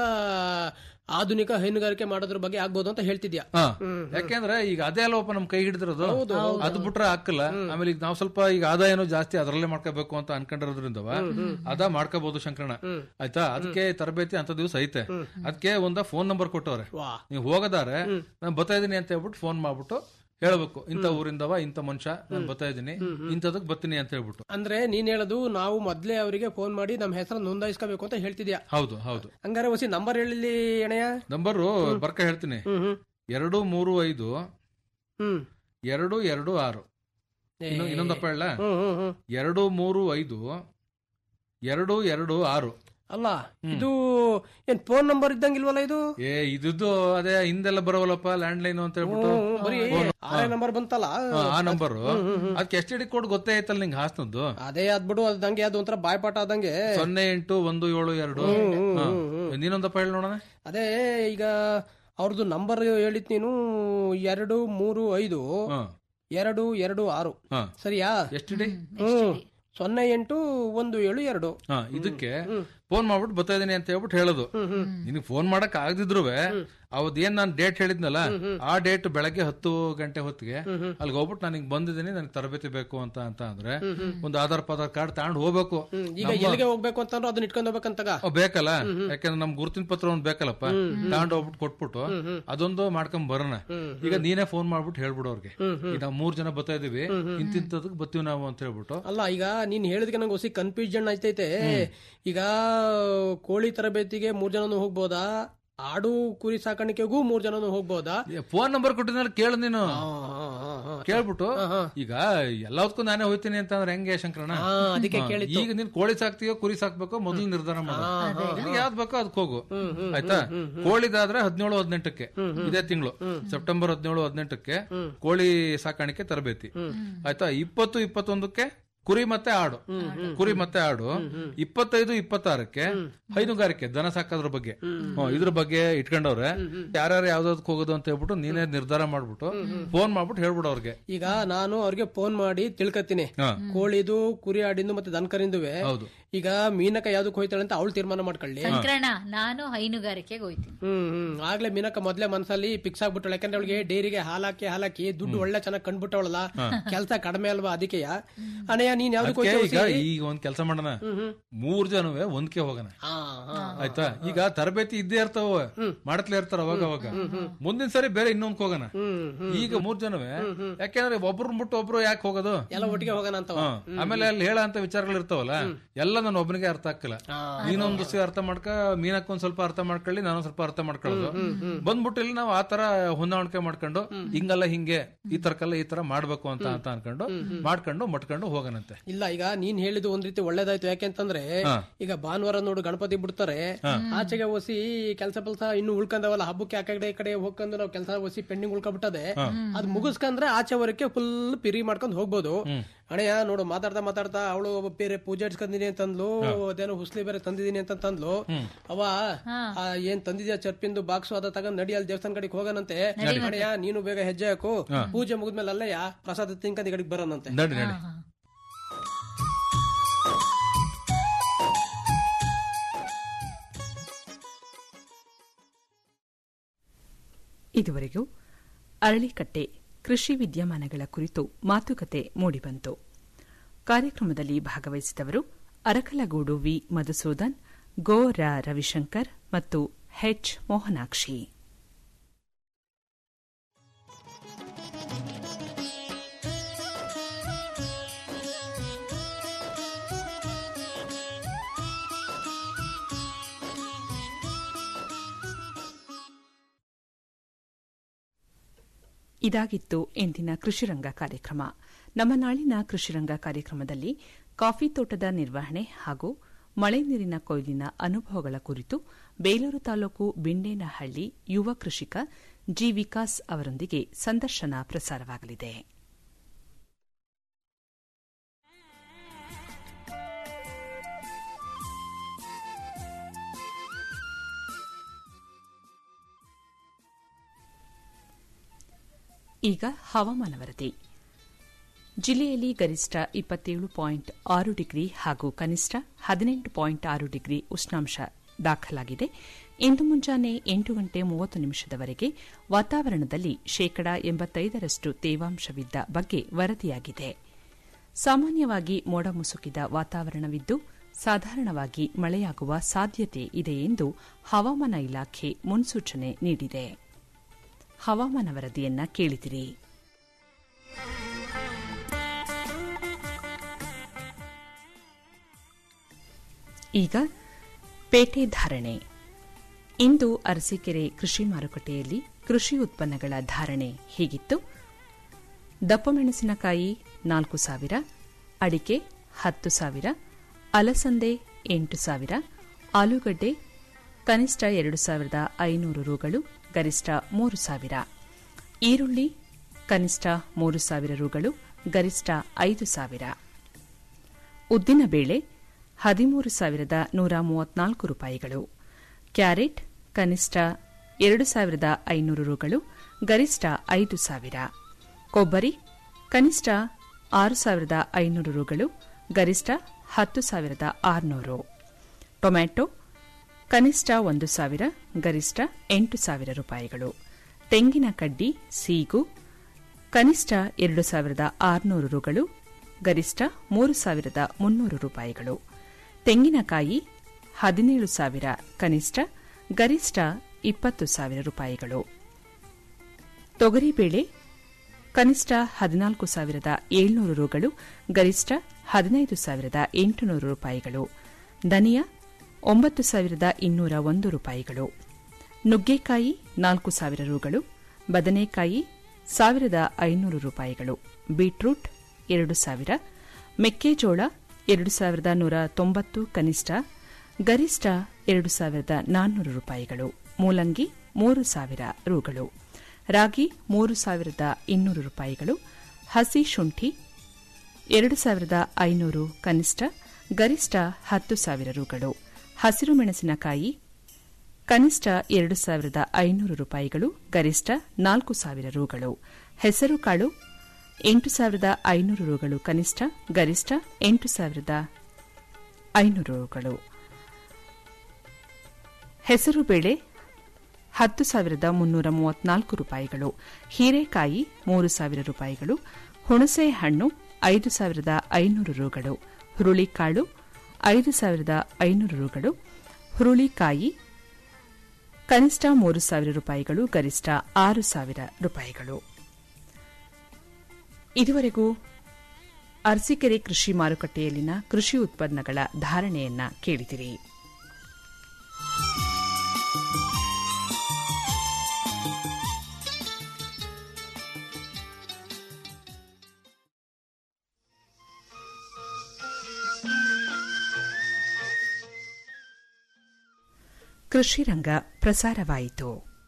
S2: ಆಧುನಿಕ ಹೈನುಗಾರಿಕೆ ಮಾಡೋದ್ರ ಬಗ್ಗೆ ಆಗ್ಬೋದು ಅಂತ ಹೇಳ್ತಿದ್ಯಾ
S3: ಹಾ ಯಾಕೆಂದ್ರೆ ಈಗ ಅದೇ ಅಲ್ವಪ್ಪ ನಮ್ ಕೈ ಹಿಡಿದಿರೋದು ಅದು ಬಿಟ್ರೆ ಹಾಕಲ್ಲ ಆಮೇಲೆ ಈಗ ನಾವು ಸ್ವಲ್ಪ ಈಗ ಆದಾಯನೂ ಜಾಸ್ತಿ ಅದರಲ್ಲೇ ಮಾಡ್ಕೋಬೇಕು ಅಂತ ಅನ್ಕೊಂಡಿರೋದ್ರಿಂದವ ಅದ ಮಾಡ್ಕೋಬಹುದು ಶಂಕರಣ ಆಯ್ತಾ ಅದಕ್ಕೆ ತರಬೇತಿ ಅಂತ ದಿವಸ ಐತೆ ಅದಕ್ಕೆ ಒಂದ ಫೋನ್ ನಂಬರ್ ಕೊಟ್ಟವ್ರೆ
S2: ವಾ
S3: ನೀವು ಹೋಗದಾರೆ ನಾನು ಬರ್ತಾ ಇದೀನಿ ಅಂತ ಹೇಳ್ಬಿಟ್ಟು ಫೋನ್ ಮಾಡ್ಬಿಟ್ಟು ಹೇಳ್ಬೇಕು ಇಂಥ ಊರಿಂದವ ಇಂಥ ಮನುಷ್ಯ ನಾನು ಬರ್ತಾ ಇದೀನಿ ಇಂಥದಕ್ ಬರ್ತೀನಿ ಅಂತ ಹೇಳ್ಬಿಟ್ಟು
S2: ಅಂದ್ರೆ ನೀನ್ ಹೇಳೋದು ನಾವು ಮೊದ್ಲೇ ಅವರಿಗೆ ಫೋನ್ ಮಾಡಿ ನಮ್ಮ ಹೆಸರು ನೋಂದಾಯಿಸ್ಕೋಬೇಕು ಅಂತ ಹೇಳ್ತಿದ್ಯಾ
S3: ಹೌದು ಹೌದು
S2: ಹಂಗಾರೆ ಹೊಸಿ ನಂಬರ್ ಹೇಳಿ ಎಣೆಯ
S3: ನಂಬರು ಬರ್ಕ ಹೇಳ್ತೀನಿ
S2: ಹ್ಮ್ ಹ್ಮ್
S3: ಎರಡು ಮೂರು ಐದು
S2: ಹ್ಮ್
S3: ಎರಡು ಎರಡು ಆರು
S2: ಏ,
S3: ಇನ್ನು ಇನ್ನೊಂದಪ್ಪ ಹೇಳ
S2: ಹ್ಮ್ ಹ್ಮ್ ಹ್ಮ್
S3: ಎರಡು ಮೂರು ಐದು ಎರಡು ಎರಡು ಆರು
S2: ಅಲ್ಲ ಇದು ಏನ್ ಫೋನ್ ನಂಬರ್ ಇದ್ದಂಗಿಲ್ವಲ್ಲ ಇದು
S3: ಏ ಇದ್ದು ಅದೇ ಹಿಂದೆಲ್ಲ ಬರೋವಲ್ಲಪ್ಪ ಲ್ಯಾಂಡ್ ಲೈನ್ ಅಂತ ಹೇಳ್ಬಿಟ್ಟು
S2: ಹ್ಮ್, ಬರೀ ಆರೇ ನಂಬರ್ ಬಂತಲ್ಲ
S3: ಹಾ, ಆ ನಂಬರ್ ಅದಕ್ಕೆ ಎಸ್ ಡಿ ಕೋಡ್ ಗೊತ್ತೇ ಐತಲ್ಲ ನಿಂಗೆ ಹಾಸ್ನದ್ದು
S2: ಅದೇ ಅದ್ಬಿಡು ಅದಂಗೆ ಅದು ಒಂಥರ ಬಾಯ್ಪಾಠ ಆದಂಗೆ
S3: ಸೊನ್ನೆ ಎಂಟು ಒಂದು ಏಳು ಎರಡು ಹಾ. ನೀನೊಂದಪ್ಪ ಹೇಳಿ ನೋಡೋಣ
S2: ಅದೇ ಈಗ ಅವ್ರದ್ದು ನಂಬರ್ ಹೇಳಿದ್ ನೀನು ಎರಡು ಮೂರು ಐದು
S3: ಹಾ
S2: ಎರಡು ಎರಡು ಆರು
S3: ಹಾ
S2: ಸರಿಯಾ
S3: ಎಸ್ ಡಿ
S2: ಹ್ಮ್ ಸೊನ್ನೆ ಎಂಟು ಒಂದು ಏಳು ಎರಡು
S3: ಹಾ ಇದಕ್ಕೆ ಫೋನ್ ಮಾಡ್ಬಿಟ್ಟು ಬರ್ತಾ ಇದೀನಿ ಅಂತ ಹೇಳ್ಬಿಟ್ಟು ಹೇಳೋದು ನಿನಗೆ ಫೋನ್ ಮಾಡಕ್ ಆಗದಿದ್ರು ಅವತ್ ಏನ್ ನಾನು ಡೇಟ್ ಹೇಳಿದ್ನಲ್ಲ ಆ ಡೇಟ್ ಬೆಳಗ್ಗೆ ಹತ್ತು ಗಂಟೆ ಹೊತ್ತಿಗೆ ಅಲ್ಲಿಗೆ ಹೋಗ್ಬಿಟ್ಟು ನನಗೆ ಬಂದಿದ್ದೀನಿ ನನಗೆ ತರಬೇತಿ ಬೇಕು ಅಂತ ಅಂತ ಅಂದ್ರೆ ಒಂದು ಆಧಾರ್ ಪಾಧಾರ್ ಕಾರ್ಡ್ ತಗೊಂಡು ಹೋಗ್ಬೇಕು
S2: ಈಗ ಎಲ್ಲಿಗೆ ಹೋಗ್ಬೇಕು ಅಂತಂದ್ರೆ ಅದನ್ನ ಇಟ್ಕೊಂಡು ಹೋಗ್ಬೇಕಂತಾಗ
S3: ಓ, ಬೇಕಲ್ಲ ಯಾಕಂದ್ರೆ ನಮ್ ಗುರುತಿನ ಪತ್ರ ಒಂದ್ ಬೇಕಲ್ಲಪ್ಪ ತಗೊಂಡು ಹೋಗ್ಬಿಟ್ಟು ಕೊಟ್ಬಿಟ್ಟು ಅದೊಂದು ಮಾಡ್ಕೊಂಡ್ ಬರೋಣ ಈಗ ನೀನೇ ಫೋನ್ ಮಾಡ್ಬಿಟ್ಟು ಹೇಳ್ಬಿಡು ಅವ್ರಿಗೆ ಈಗ ನಾವು ಮೂರ್ ಜನ ಬರ್ತಾ ಇದೀವಿ ಇಂತಿಂತದಕ್ ಬರ್ತೀವಿ ನಾವು ಅಂತ ಹೇಳ್ಬಿಟ್ಟು
S2: ಅಲ್ಲ ಈಗ ನೀನ್ ಹೇಳಿದ್ಕೆ ನಂಗೆ ಹೊಸಿ ಕನ್ಫ್ಯೂಷನ್ ಆಯ್ತೈತೆ ಈಗ ಕೋಳಿ ತರಬೇತಿಗೆ ಮೂರ್ ಜನನು ಹೋಗ್ಬೋದಾ ಆಡು ಕುರಿ ಸಾಕಾಣಿಕೆಗೂ ಮೂರ್ ಜನನು ಹೋಗ್ಬೋದಾ
S3: ಫೋನ್ ನಂಬರ್ ಕೊಟ್ಟಿದ್ಮೇಲೆ ಕೇಳು ನೀನು
S2: ಹಾ, ಹಾ, ಹಾ, ಹಾ.
S3: ಕೇಳ್ಬಿಟ್ಟು ಈಗ ಎಲ್ಲದಕ್ಕೂ ನಾನೇ ಹೋಯ್ತೀನಿ ಅಂತಂದ್ರೆ ಹೆಂಗೆ ಶಂಕರಣ
S2: ಹಾ, ಅದಕ್ಕೆ
S3: ಹಾ,
S2: ಕೇಳಿದ್ದು
S3: ಈಗ ನೀನ್ ಕೋಳಿ ಸಾಕ್ತೀಯೋ ಕುರಿ ಸಾಕ್ಬೇಕೋ ಮೊದಲು ನಿರ್ಧಾರ ಮಾಡು ನಿನ್ಗೆ ಯಾವ್ದು ಬೇಕೋ ಅದಕ್ಕೆ ಹೋಗು ಆಯ್ತಾ ಕೋಳಿದಾದ್ರೆ ಹದಿನೇಳು ಹದಿನೆಂಟಕ್ಕೆ ಇದೇ ತಿಂಗಳು ಸೆಪ್ಟೆಂಬರ್ ಹದಿನೇಳು ಹದಿನೆಂಟಕ್ಕೆ ಕೋಳಿ ಸಾಕಾಣಿಕೆ ತರಬೇತಿ ಆಯ್ತಾ ಇಪ್ಪತ್ತು ಇಪ್ಪತ್ತೊಂದಕ್ಕೆ ಕುರಿ ಮತ್ತೆ ಆಡು ಕುರಿ ಮತ್ತೆ ಆಡು ಇಪ್ಪತ್ತೈದು ಇಪ್ಪತ್ತಾರಕ್ಕೆ ಹೈನುಗಾರಿಕೆ ದನ ಸಾಕೋದ್ರ ಬಗ್ಗೆ ಹ್ಮ್, ಇದ್ರ ಬಗ್ಗೆ ಇಟ್ಕೊಂಡವ್ರೆ ಯಾರ್ಯಾರು ಯಾವ್ದಾವ್ದಕ್ಕೆ ಹೋಗೋದು ಅಂತ ಹೇಳ್ಬಿಟ್ಟು ನೀನೇ ನಿರ್ಧಾರ ಮಾಡ್ಬಿಟ್ಟು ಫೋನ್ ಮಾಡ್ಬಿಟ್ಟು ಹೇಳ್ಬಿಡು ಅವ್ರಿಗೆ
S2: ಈಗ ನಾನು ಅವ್ರಿಗೆ ಫೋನ್ ಮಾಡಿ ತಿಳ್ಕತೀನಿ
S3: ಹಾ.
S2: ಕೋಳಿದು ಕುರಿ ಆಡಿಂದು ಮತ್ತೆ ದನಕರಿಂದುವೆ
S3: ಹೌದು
S2: ಈಗ ಮೀನಕ ಯಾವ್ದಕ್ ಹೋಯ್ತಾಳೆ ಅಂತ ಅವಳು ತೀರ್ಮಾನ ಮಾಡ್ಕೊಳ್ಳಿ
S4: ಸಂಕ್ರಣ ನಾನು ಹೈನುಗಾರಿಕೆಗೆ ಹೋಯ್ತೀನಿ
S2: ಹ್ಮ್ ಹ್ಮ್ ಆಗ್ಲೇ ಮೀನಕ ಮೊದ್ಲೇ ಮನ್ಸಲ್ಲಿ ಫಿಕ್ಸ್ ಆಗ್ಬಿಟ್ಟಳು ಯಾಕಂದ್ರೆ ಅವಳಿಗೆ ಡೈರಿಗೆ ಹಾಲಾಕಿ ಹಾಲಾಕಿ ದುಡ್ಡು ಒಳ್ಳೆ ಚೆನ್ನಾಗಿ ಕಂಡ್ಬಿಟ್ಟವಳಲ್ಲ ಕೆಲಸ ಕಡಿಮೆ ಅಲ್ವಾ ಅದಕ್ಕೆಯ ಅಣಯ್ಯ ನೀನ್ ಯಾವ್ದಕ್
S3: ಅದಕ್ಕೆ
S2: ಹೋಯ್ತಾ
S3: ಈಗ ಈಗ ಒಂದ್ ಕೆಲಸ ಮಾಡೋಣ ಮೂರ್ ಜನವೇ ಒಂದ್ಕೆ ಹೋಗೋಣ
S2: ಹಾ ಹಾ
S3: ಆಯ್ತಾ ಈಗ ತರಬೇತಿ ಇದ್ದೇ ಇರ್ತಾವ ಮಾಡತ್ಲೇ ಇರ್ತಾರ ಅವಾಗ ಅವಾಗ ಮುಂದಿನ ಸರಿ ಬೇರೆ ಇನ್ನೊಂದ್ ಹೋಗೋಣ ಈಗ ಮೂರ್ ಜನವೇ ಯಾಕೆಂದ್ರೆ ಒಬ್ರು ಬಿಟ್ಟು ಒಬ್ರು ಯಾಕೆ ಹೋಗೋದು
S2: ಎಲ್ಲ ಒಟ್ಟಿಗೆ ಹೋಗೋಣ ಅಂತ
S3: ಹಾ. ಆಮೇಲೆ ಅಲ್ಲಿ ಹೇಳ ಅಂತ ವಿಚಾರಗಳು ಇರ್ತಾವಲ್ಲ ಎಲ್ಲ ನಾನು ಒಬ್ಬನಿಗೆ ಅರ್ಥ ಆಗ್ತಿಲ್ಲ ನೀನೊಂದು ದಿವಸ ಅರ್ಥ ಮಾಡ್ಕ ಮೀನಕ್ಕ ಒಂದ್ ಸ್ವಲ್ಪ ಅರ್ಥ ಮಾಡ್ಕೊಳ್ಳಿ ನಾನು ಸ್ವಲ್ಪ ಅರ್ಥ ಮಾಡ್ಕೊಳ್ಳೋದು ಬಂದ್ಬಿಟ್ಟು ಇಲ್ಲಿ ನಾವು ಆ ತರ ಹೊಂದಾಣಿಕೆ ಮಾಡ್ಕೊಂಡು ಹಿಂಗಲ್ಲ ಹಿಂಗೆ ಈ ತರಕಲ್ಲ ಈ ತರ ಮಾಡ್ಬೇಕು ಅಂತ ಅಂತ ಅನ್ಕೊಂಡು ಮಾಡ್ಕೊಂಡು ಮಟ್ಕೊಂಡು ಹೋಗನಂತೆ
S2: ಇಲ್ಲ ಈಗ ನೀನ್ ಹೇಳಿದ್ದು ಒಂದ್ ರೀತಿ ಒಳ್ಳೇದಾಯ್ತು ಯಾಕೆಂತಂದ್ರೆ ಈಗ ಭಾನುವಾರ ನೋಡು ಗಣಪತಿ ಬಿಡ್ತಾರೆ ಆಚೆಗೆ ಒಸಿ ಕೆಲಸ ಪಲ್ಸ ಇನ್ನು ಉಳ್ಕೊಂಡವಲ್ಲ ಹಬ್ಬಕ್ಕೆ ಆ ಕಡೆ ಈ ಕಡೆ ಹೋಗ್ಕೊಂಡು ನಾವು ಕೆಲಸ ಒಸಿ ಪೆಂಡಿಂಗ್ ಉಳ್ಕೊಬಿಟ್ಟದೆ ಅದ್ ಮುಗಿಸ್ಕೊಂಡ್ರೆ ಆಚೆ ವರಕ್ಕೆ ಫುಲ್ ಪಿರಿ ಮಾಡ್ಕೊಂಡ್ ಹೋಗ್ಬೋದು ಅಣೆಯ ನೋಡು ಮಾತಾಡ್ತಾ ಮಾತಾಡ್ತಾ ಅವಳು ಬೇರೆ ಪೂಜೆ ಇಡ್ಸ್ಕೊಂಡಿದೀನಿ ಅಂತಂದ್ಲು ಅದೇನೋ ಹುಸ್ಲಿ ಬೇರೆ ತಂದಿದೀನಿ ಅಂತ ತಂದ್ಲು ಅವ ಆ, ಏನ್ ತಂದಿದ್ಯಾ ಚರ್ಪಿಂದು ಬಾಕ್ಸು ಅದ ತಗೊಂಡ್ ನಡಿ ಅಲ್ಲಿ ದೇವಸ್ಥಾನ ಕಡೆಗೆ ಹೋಗನಂತೆ ಅಣೆಯ ನೀನು ಬೇಗ ಹೆಜ್ಜೆ ಹಾಕು ಪೂಜೆ ಮುಗಿದ್ಮೇಲೆ ಅಲ್ಲಯ್ಯ ಪ್ರಸಾದ ತಿನ್ಕೊಂಡ್ ಈ ಕಡೆಗೆ ಬರೋಣಂತೆ
S3: ನಡಿ ನಡಿ
S1: ಇದುವರೆಗೂ ಅರಳಿಕಟ್ಟೆ ಕೃಷಿ ವಿದ್ಯಮಾನಗಳ ಕುರಿತು ಮಾತುಕತೆ ಮೂಡಿಬಂತು ಕಾರ್ಯಕ್ರಮದಲ್ಲಿ ಭಾಗವಹಿಸಿದವರು ಅರಕಲಗೂಡು ವಿ ಮಧುಸೂದನ್ ಗೋ ರ ರವಿಶಂಕರ್ ಮತ್ತು ಹೆಚ್ ಮೋಹನಾಕ್ಷಿ ಇದಾಗಿತ್ತು ಇಂದಿನ ಕೃಷಿರಂಗ ಕಾರ್ಯಕ್ರಮ ನಮ್ಮ ನಾಳಿನ ಕೃಷಿರಂಗ ಕಾರ್ಯಕ್ರಮದಲ್ಲಿ ಕಾಫಿ ತೋಟದ ನಿರ್ವಹಣೆ ಹಾಗೂ ಮಳೆ ನೀರಿನ ಕೊಯ್ಲಿನ ಅನುಭವಗಳ ಕುರಿತು ಬೇಲೂರು ತಾಲೂಕು ಬಿಂಡೇನಹಳ್ಳಿ ಯುವ ಕೃಷಿಕ ಜಿ ವಿಕಾಸ್ ಅವರೊಂದಿಗೆ ಸಂದರ್ಶನ ಪ್ರಸಾರವಾಗಲಿದೆ ಈಗ ಹವಾಮಾನ ವರದಿ ಜಿಲ್ಲೆಯಲ್ಲಿ ಗರಿಷ್ಠ ಇಪ್ಪತ್ತೇಳು ಪಾಯಿಂಟ್ ಆರು ಡಿಗ್ರಿ ಹಾಗೂ ಕನಿಷ್ಠ ಹದಿನೆಂಟು ಪಾಯಿಂಟ್ ಆರು ಡಿಗ್ರಿ ಉಷ್ಣಾಂಶ ದಾಖಲಾಗಿದೆ ಇಂದು ಮುಂಜಾನೆ ಎಂಟು ಗಂಟೆ ಮೂವತ್ತು ನಿಮಿಷದವರೆಗೆ ವಾತಾವರಣದಲ್ಲಿ ಶೇಕಡಾ ಎಂಬತ್ತೈದರಷ್ಟು ತೇವಾಂಶವಿದ್ದ ಬಗ್ಗೆ ವರದಿಯಾಗಿದೆ ಸಾಮಾನ್ಯವಾಗಿ ಮೋಡ ಮುಸುಕಿದ ವಾತಾವರಣವಿದ್ದು ಸಾಧಾರಣವಾಗಿ ಮಳೆಯಾಗುವ ಸಾಧ್ಯತೆ ಇದೆ ಎಂದು ಹವಾಮಾನ ಇಲಾಖೆ ಮುನ್ಸೂಚನೆ ನೀಡಿದೆ ಹವಾಮಾನ ವರದಿಯನ್ನ ಕೇಳಿದಿರಿ ಈಗ ಪೇಟೆ ಧಾರಣೆ ಇಂದು ಅರಸೀಕೆರೆ ಕೃಷಿ ಮಾರುಕಟ್ಟೆಯಲ್ಲಿ ಕೃಷಿ ಉತ್ಪನ್ನಗಳ ಧಾರಣೆ ಹೀಗಿತ್ತು ದಪ್ಪ ಮೆಣಸಿನಕಾಯಿ ನಾಲ್ಕು ಸಾವಿರ ಅಡಿಕೆ ಹತ್ತು ಸಾವಿರ ಅಲಸಂದೆ ಎಂಟು ಸಾವಿರ ಆಲೂಗಡ್ಡೆ ಕನಿಷ್ಠ ಎರಡು ಸಾವಿರದ ಐನೂರು ರುಗಳು ಗರಿಷ್ಠ ಮೂರು ಸಾವಿರ ಈರುಳ್ಳಿ ಕನಿಷ್ಠ ಮೂರು ಸಾವಿರ ರುಗಳು ಗರಿಷ್ಠ ಐದು ಸಾವಿರ ಉದ್ದಿನಬೇಳೆ ಹದಿಮೂರು ಸಾವಿರದ ನೂರ ಮೂವತ್ನಾಲ್ಕು ರೂಪಾಯಿಗಳು ಕ್ಯಾರೆಟ್ ಕನಿಷ್ಠ ಎರಡು ಸಾವಿರದ ಐನೂರು ರುಗಳು ಗರಿಷ್ಠ ಐದು ಸಾವಿರ ಕೊಬ್ಬರಿ ಕನಿಷ್ಠ ಆರು ಸಾವಿರದ ಐನೂರು ರುಗಳು ಗರಿಷ್ಠ ಹತ್ತು ಸಾವಿರದ ಆರುನೂರು ಟೊಮ್ಯಾಟೊ ಕನಿಷ್ಠ ಒಂದು ಸಾವಿರ ಗರಿಷ್ಠ ಎಂಟು ಸಾವಿರ ರೂಪಾಯಿಗಳು ತೆಂಗಿನ ಕಡ್ಡಿ ಸೀಗು ಕನಿಷ್ಠ ಎರಡು ಸಾವಿರದ ಆರುನೂರು ರುಗಳು ಗರಿಷ್ಠ ಮೂರು ಸಾವಿರದ ಮುನ್ನೂರು ರೂಪಾಯಿಗಳು ತೆಂಗಿನಕಾಯಿ ಹದಿನೇಳು ಸಾವಿರ ಕನಿಷ್ಠ ಗರಿಷ್ಠ ಇಪ್ಪತ್ತು ಸಾವಿರ ರೂಪಾಯಿಗಳು ತೊಗರಿಬೇಳೆ ಕನಿಷ್ಠ ಹದಿನಾಲ್ಕು ಸಾವಿರದ ಏಳ್ನೂರು ರುಗಳು ಗರಿಷ್ಠ ಹದಿನೈದು ಸಾವಿರದ ಎಂಟುನೂರು ರೂಪಾಯಿಗಳು ಧನಿಯಾ ಒಂಬತ್ತು ಸಾವಿರದ ಇನ್ನೂರ ಒಂದು ರೂಪಾಯಿಗಳು ನುಗ್ಗೆಕಾಯಿ ನಾಲ್ಕು ಸಾವಿರ ರುಗಳು ಬದನೆಕಾಯಿ ಸಾವಿರದ ಐನೂರು ರೂಪಾಯಿಗಳು ಬೀಟ್ರೂಟ್ ಎರಡು ಸಾವಿರ ಮೆಕ್ಕೆಜೋಳ ಎರಡು ಸಾವಿರದ ನೂರ ತೊಂಬತ್ತು ಕನಿಷ್ಠ ಗರಿಷ್ಠ ಎರಡು ಸಾವಿರದ ನಾನ್ನೂರು ರೂಪಾಯಿಗಳು ಮೂಲಂಗಿ ಮೂರು ಸಾವಿರ ರುಗಳು ರಾಗಿ ಮೂರು ಸಾವಿರದ ಇನ್ನೂರು ರೂಪಾಯಿಗಳು ಹಸಿ ಶುಂಠಿ ಎರಡು ಸಾವಿರದ ಐನೂರು ಕನಿಷ್ಠ ಗರಿಷ್ಠ ಹತ್ತು ಸಾವಿರ ರುಗಳು ಹಸಿರು ಮೆಣಸಿನಕಾಯಿ ಕನಿಷ್ಠ ಎರಡು ಸಾವಿರದ ಐನೂರು ರೂಪಾಯಿಗಳು ಗರಿಷ್ಠ ನಾಲ್ಕು ಸಾವಿರ ರುಗಳು ಹೆಸರುಕಾಳು ಎಂಟು ಸಾವಿರದ ಐನೂರು ರುಗಳು ಕನಿಷ್ಠ ಗರಿಷ್ಠ ಎಂಟು ಸಾವಿರದ ಐನೂರು ರುಗಳು ಹೆಸರುಬೇಳೆ ಹತ್ತು ಸಾವಿರದ ಮುನ್ನೂರ ಮೂವತ್ನಾಲ್ಕು ರೂಪಾಯಿಗಳು ಹೀರೆಕಾಯಿ ಮೂರು ಸಾವಿರ ರೂಪಾಯಿಗಳು ಹುಣಸೆ ಹಣ್ಣು ಐದು ಸಾವಿರದ ಐನೂರು ರುಗಳು ಹುರುಳಿಕಾಳು ಐದು ಸಾವಿರದ ಐನೂರು ರುಗಳು ಹುರುಳಿಕಾಯಿ ಕನಿಷ್ಠ ಮೂರು ಸಾವಿರ ರೂಪಾಯಿಗಳು ಗರಿಷ್ಠ ಆರು ಸಾವಿರ ರೂಪಾಯಿಗಳು ಇದುವರೆಗೂ ಅರಸೀಕೆರೆ ಕೃಷಿ ಮಾರುಕಟ್ಟೆಯಲ್ಲಿನ ಕೃಷಿ ಉತ್ಪನ್ನಗಳ ಧಾರಣೆಯನ್ನ ಕೇಳಿದಿರಿ ಕೃಷಿ ರಂಗ ಪ್ರಸಾರವಾಯಿತು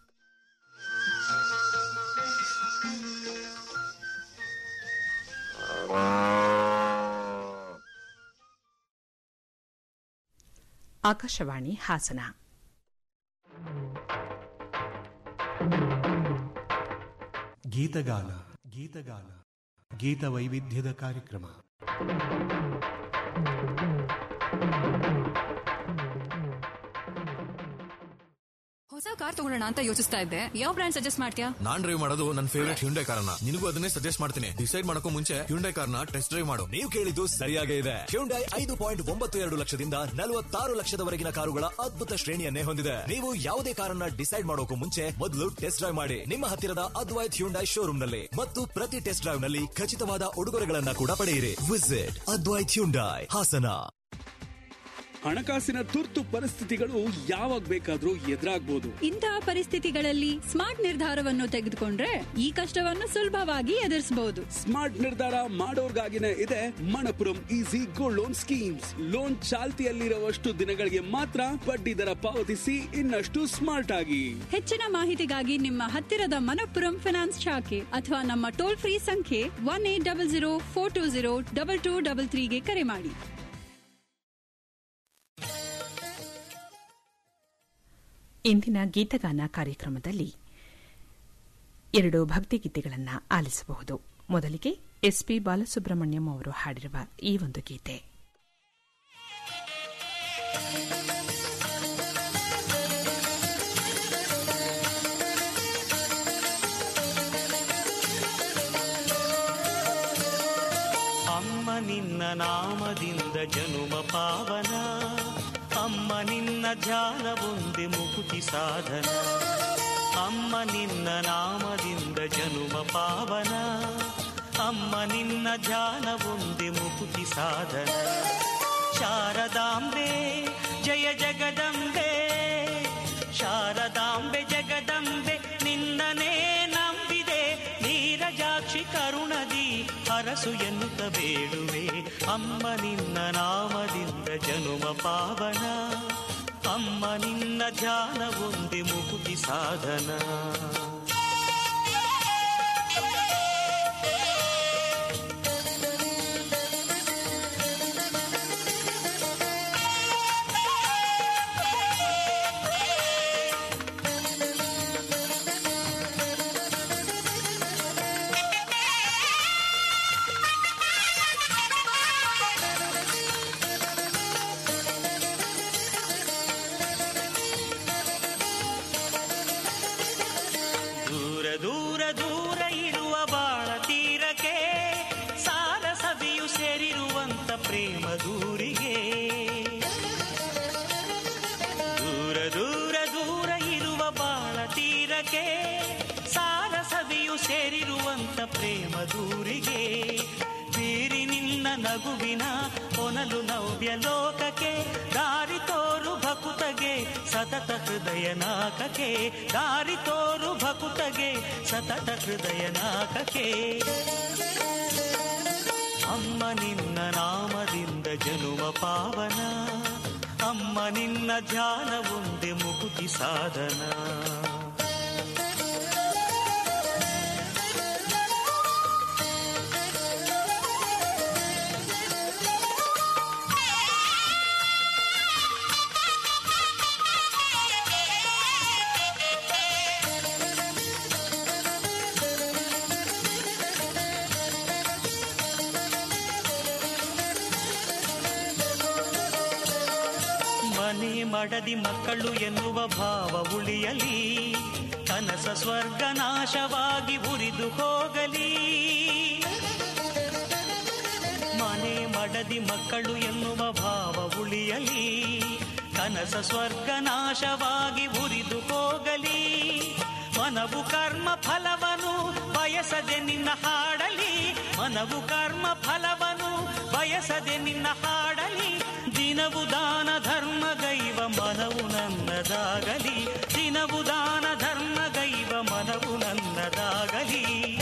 S1: ಆಕಾಶವಾಣಿ ಹಾಸನ
S5: ಗೀತಗಾನ ಗೀತಗಾನ ಗೀತ ವೈವಿಧ್ಯದ ಕಾರ್ಯಕ್ರಮ
S6: ಹೊಸ ಕಾರ್ ತಗೊಳ್ಳೋಣ ಅಂತ ಯೋಚಿಸ್ತಾ ಇದ್ದೆ ಯಾವ ಬ್ರ್ಯಾಂಡ್ ಸಜೆಸ್ಟ್ ಮಾಡ್ತೀಯಾ
S7: ನಾನ್ ಡ್ರೈವ್ ಮಾಡೋದು ನನ್ನ ಫೇವರೇಟ್ ಹ್ಯುಂಡೈ ಕಾರ್ನ ನಿನಗೂ ಅದನ್ನೇ ಸಜೆಸ್ಟ್ ಮಾಡ್ತೀನಿ ಡಿಸೈಡ್ ಮಾಡಕ್ಕೂ ಮುಂಚೆ ಹ್ಯುಂಡೈ ಕಾರ್ನ ಟೆಸ್ಟ್ ಡ್ರೈವ್ ಮಾಡು
S8: ನೀವು ಕೇಳಿದ್ದು ಸರಿಯಾಗೇ ಇದೆ ಹ್ಯುಂಡೈ ಐದು ಪಾಯಿಂಟ್ ಒಂಬತ್ತು ಎರಡು ಲಕ್ಷದಿಂದ ನಲವತ್ತಾರು ಲಕ್ಷದವರೆಗಿನ ಕಾರುಗಳ ಅದ್ಭುತ ಶ್ರೇಣಿಯನ್ನೇ ಹೊಂದಿದೆ ನೀವು ಯಾವುದೇ ಕಾರನ್ನ ಡಿಸೈಡ್ ಮಾಡೋಕು ಮುಂಚೆ ಮೊದಲು ಟೆಸ್ಟ್ ಡ್ರೈವ್ ಮಾಡಿ ನಿಮ್ಮ ಹತ್ತಿರದ ಅದ್ವೈತ್ ಹ್ಯುಂಡೈ ಶೋರೂಮ್ ನಲ್ಲಿ ಮತ್ತು ಪ್ರತಿ ಟೆಸ್ಟ್ ಡ್ರೈವ್ ನಲ್ಲಿ ಖಚಿತವಾದ ಉಡುಗೊರೆಗಳನ್ನ ಕೂಡ ಪಡೆಯಿರಿ ವಿಸಿಟ್ ಅದ್ವೈತ್ ಹ್ಯುಂಡೈ ಹಾಸನ
S9: ಹಣಕಾಸಿನ ತುರ್ತು ಪರಿಸ್ಥಿತಿಗಳು ಯಾವಾಗ ಬೇಕಾದ್ರೂ ಎದುರಾಗ್ಬೋದು
S10: ಇಂತಹ ಪರಿಸ್ಥಿತಿಗಳಲ್ಲಿ ಸ್ಮಾರ್ಟ್ ನಿರ್ಧಾರವನ್ನು ತೆಗೆದುಕೊಂಡ್ರೆ ಈ ಕಷ್ಟವನ್ನು ಸುಲಭವಾಗಿ ಎದುರಿಸಬಹುದು
S9: ಸ್ಮಾರ್ಟ್ ನಿರ್ಧಾರ ಮಾಡೋರ್ಗಾಗಿನೇ ಇದೆ Manappuram easy gold loan schemes loan ಚಾಲ್ತಿಯಲ್ಲಿರುವಷ್ಟು ದಿನಗಳಿಗೆ ಮಾತ್ರ ಬಡ್ಡಿ ದರ ಪಾವತಿಸಿ ಇನ್ನಷ್ಟು ಸ್ಮಾರ್ಟ್ ಆಗಿ
S10: ಹೆಚ್ಚಿನ ಮಾಹಿತಿಗಾಗಿ ನಿಮ್ಮ ಹತ್ತಿರದ ಮನಪ್ಪುರಂ ಫಿನಾನ್ಸ್ ಶಾಖೆ ಅಥವಾ ನಮ್ಮ ಟೋಲ್ ಫ್ರೀ ಸಂಖ್ಯೆ one eight double zero four two zero double two double ತ್ರೀಗೆ ಕರೆ ಮಾಡಿ
S1: ಇಂದಿನ ಗೀತಗಾನ ಕಾರ್ಯಕ್ರಮದಲ್ಲಿ ಎರಡು ಭಕ್ತಿಗೀತೆಗಳನ್ನು ಆಲಿಸಬಹುದು ಮೊದಲಿಗೆ ಎಸ್ಪಿ ಬಾಲಸುಬ್ರಹ್ಮಣ್ಯಂ ಅವರು ಹಾಡಿರುವ ಈ ಒಂದು ಗೀತೆ
S11: ಅಮ್ಮ ನಿನ್ನ ನಾಮದಿಂದ ಜನುಮ ಪಾವನ ಅಮ್ಮ ನಿನ್ನ ಧ್ಯಾನವೊಂದೆ ಮುಕುತಿ ಸಾಧನ ಅಮ್ಮ ನಿನ್ನ ನಾಮದಿಂದ ಜನುಮ ಪಾವನ ಅಮ್ಮ ನಿನ್ನ ಧ್ಯಾನವೊಂದೆ ಮುಕುತಿ ಸಾಧನ ಶಾರದಾಂಬೆ ಜಯ ಜಗದಂಬೆ ಶಾರದಾಂಬೆ ಜಗದಂಬೆ ನಿನ್ನನೇ ನಂಬಿದೆ ನೀರಜಾಕ್ಷಿ ಕರುಣದಿ ಹರಸು ಎನ್ನುತ್ತ ಬೇಡುವೆ ಅಮ್ಮ ನಿನ್ನ ನಾಮದಿಂದ ಜನುಮ ಪಾವನ ಅಮ್ಮ ನಿನ್ನ ಧ್ಯಾನ ಒಂದೆ ಮುಕುತಿ ಸಾಧನ ದೂರ ದೂರ ದೂರ ಇರುವ ಬಾಳ ತೀರಕ್ಕೆ ಸಾರ ಸವಿಯು ಸೇರಿರುವಂತ ಪ್ರೇಮ ದೂರಿಗೆ ದೂರ ದೂರ ದೂರ ಇರುವ ಬಾಳ ತೀರಕ್ಕೆ ಸಾರ ಸವಿಯು ಸೇರಿರುವಂತ ಪ್ರೇಮ ದೂರಿಗೆ ಬೀರಿ ನಿನ್ನ ನಗುವಿನ ಒನಲು ನವ್ಯ ಲೋಕಕ್ಕೆ ದಾರಿ ತೋರು ಭಕುತಗೆ ಸತತ ಹೃದಯ ನಾಕಕ್ಕೆ ದಾರಿ ತೋರು ಭಕುತಗೆ ಸತತ ಹೃದಯ ನಾಕಕ್ಕೆ ಅಮ್ಮ ನಿನ್ನ ನಾಮದಿಂದ ಜನುಮ ಪಾವನ ಅಮ್ಮ ನಿನ್ನ ಧ್ಯಾನ ಒಂದೆ ಮುಕುತಿ ಸಾಧನ ಮನೆ ಮಡದಿ ಮಕ್ಕಳು ಎನ್ನುವ ಭಾವ ಉಳಿಯಲಿ ಕನಸ ಸ್ವರ್ಗ ನಾಶವಾಗಿ ಉರಿದು ಹೋಗಲಿ ಮನೆ ಮಡದಿ ಮಕ್ಕಳು ಎನ್ನುವ ಭಾವ ಉಳಿಯಲಿ ಕನಸ ಸ್ವರ್ಗ ನಾಶವಾಗಿ ಉರಿದು ಹೋಗಲಿ ಮನವು ಕರ್ಮ ಫಲವನು ಬಯಸದೆ ನಿನ್ನ ಹಾಡಲಿ ಮನವು ಕರ್ಮ ಫಲವನು ಬಯಸದೆ ನಿನ್ನ ಹಾಡಲಿ ದಿನವು ದಾನ ಧರ್ಮ ಗೈವ ಮನವು ನನ್ನದಾಗಲಿ ದಿನವು ದಾನ ಧರ್ಮ ಗೈವ ಮನವು ನನ್ನದಾಗಲಿ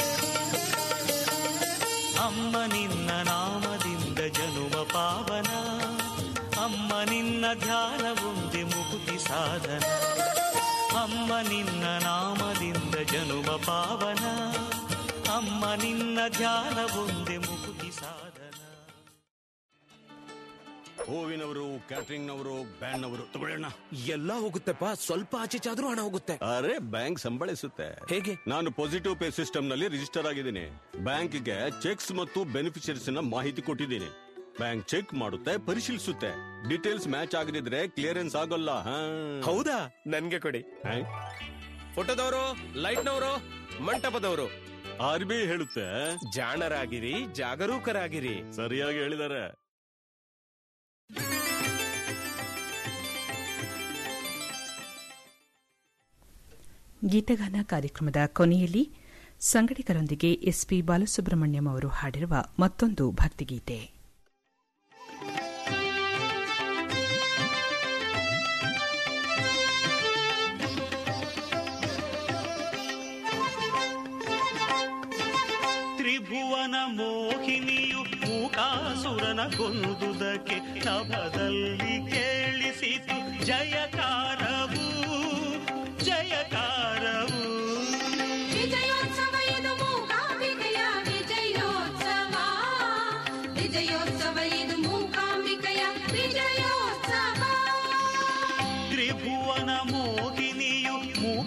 S11: ಅಮ್ಮ ನಿನ್ನ ನಾಮದಿಂದ ಜನುಮ ಪಾವನ ಅಮ್ಮ ನಿನ್ನ ಧ್ಯಾನವುಂದೆ ಮುಕುತಿ ಸಾಧನ ಅಮ್ಮ ನಿನ್ನ ನಾಮದಿಂದ ಜನುಮ ಪಾವನ ಅಮ್ಮ ನಿನ್ನ ಧ್ಯಾನವುಂದೆ ಮುಕುತಿ ಸಾಧನ
S12: ಹೂವಿನವರು ಕ್ಯಾಟರಿಂಗ್ ನವರು ಬ್ಯಾಂಡ್ ನವರು ತಗೊಳ್ಳೋಣ
S13: ಎಲ್ಲ ಹೋಗುತ್ತೆಪ್ಪ ಸ್ವಲ್ಪ ಆಚೆ ಚಾದ್ರೂ ಹಣ ಹೋಗುತ್ತೆ
S12: ಅರೆ ಬ್ಯಾಂಕ್ ಸಂಬಳಿಸುತ್ತೆ
S13: ಹೇಗೆ
S12: ನಾನು ಪಾಸಿಟಿವ್ ಪೇ ಸಿಸ್ಟಮ್ ನಲ್ಲಿ ರಿಜಿಸ್ಟರ್ ಆಗಿದ್ದೀನಿ ಬ್ಯಾಂಕ್ಗೆ ಚೆಕ್ಸ್ ಮತ್ತು ಬೆನಿಫಿಷರೀಸ್ ನ ಮಾಹಿತಿ ಕೊಟ್ಟಿದ್ದೀನಿ ಬ್ಯಾಂಕ್ ಚೆಕ್ ಮಾಡುತ್ತೆ ಪರಿಶೀಲಿಸುತ್ತೆ ಡೀಟೇಲ್ಸ್ ಮ್ಯಾಚ್ ಆಗದಿದ್ರೆ ಕ್ಲಿಯರೆನ್ಸ್ ಆಗೋಲ್ಲ ಹಾ.
S13: ಹೌದಾ ನನ್ಗೆ ಕೊಡಿ
S12: ಹಾ?
S13: ಫೋಟೋದವರು ಲೈಟ್ನವರು ಮಂಟಪದವರು
S12: ಆರ್ ಬಿ ಐ ಹೇಳುತ್ತೆ
S13: ಜಾಣರಾಗಿರಿ ಜಾಗರೂಕರಾಗಿರಿ
S12: ಸರಿಯಾಗಿ ಹೇಳಿದ್ದಾರೆ
S1: ಗೀತಗಾನ ಕಾರ್ಯಕ್ರಮದ ಕೊನೆಯಲ್ಲಿ ಸಂಗಡಿಗರೊಂದಿಗೆ ಎಸ್ಪಿ ಬಾಲಸುಬ್ರಹ್ಮಣ್ಯಂ ಅವರು ಹಾಡಿರುವ ಮತ್ತೊಂದು ಭಕ್ತಿಗೀತೆ
S11: ತ್ರಿಭುವನ ಮೋಹಿನಿಯು ಮೂಕಾಸುರನ ಗೊಂದುದಕ್ಕೆ ನಭದಲ್ಲಿ ಕೇಳಿಸಿತು ಜಯಕಾರವು ಜಯಕಾರವು
S14: ವಿಜಯೋತ್ಸವ ಇದು ಮೂಕಾಂಬಿಕೆಯ ವಿಜಯೋತ್ಸವ ವಿಜಯೋತ್ಸವ ಇದು ಮೂಕಾಂಬಿಕೆಯ ವಿಜಯೋತ್ಸವ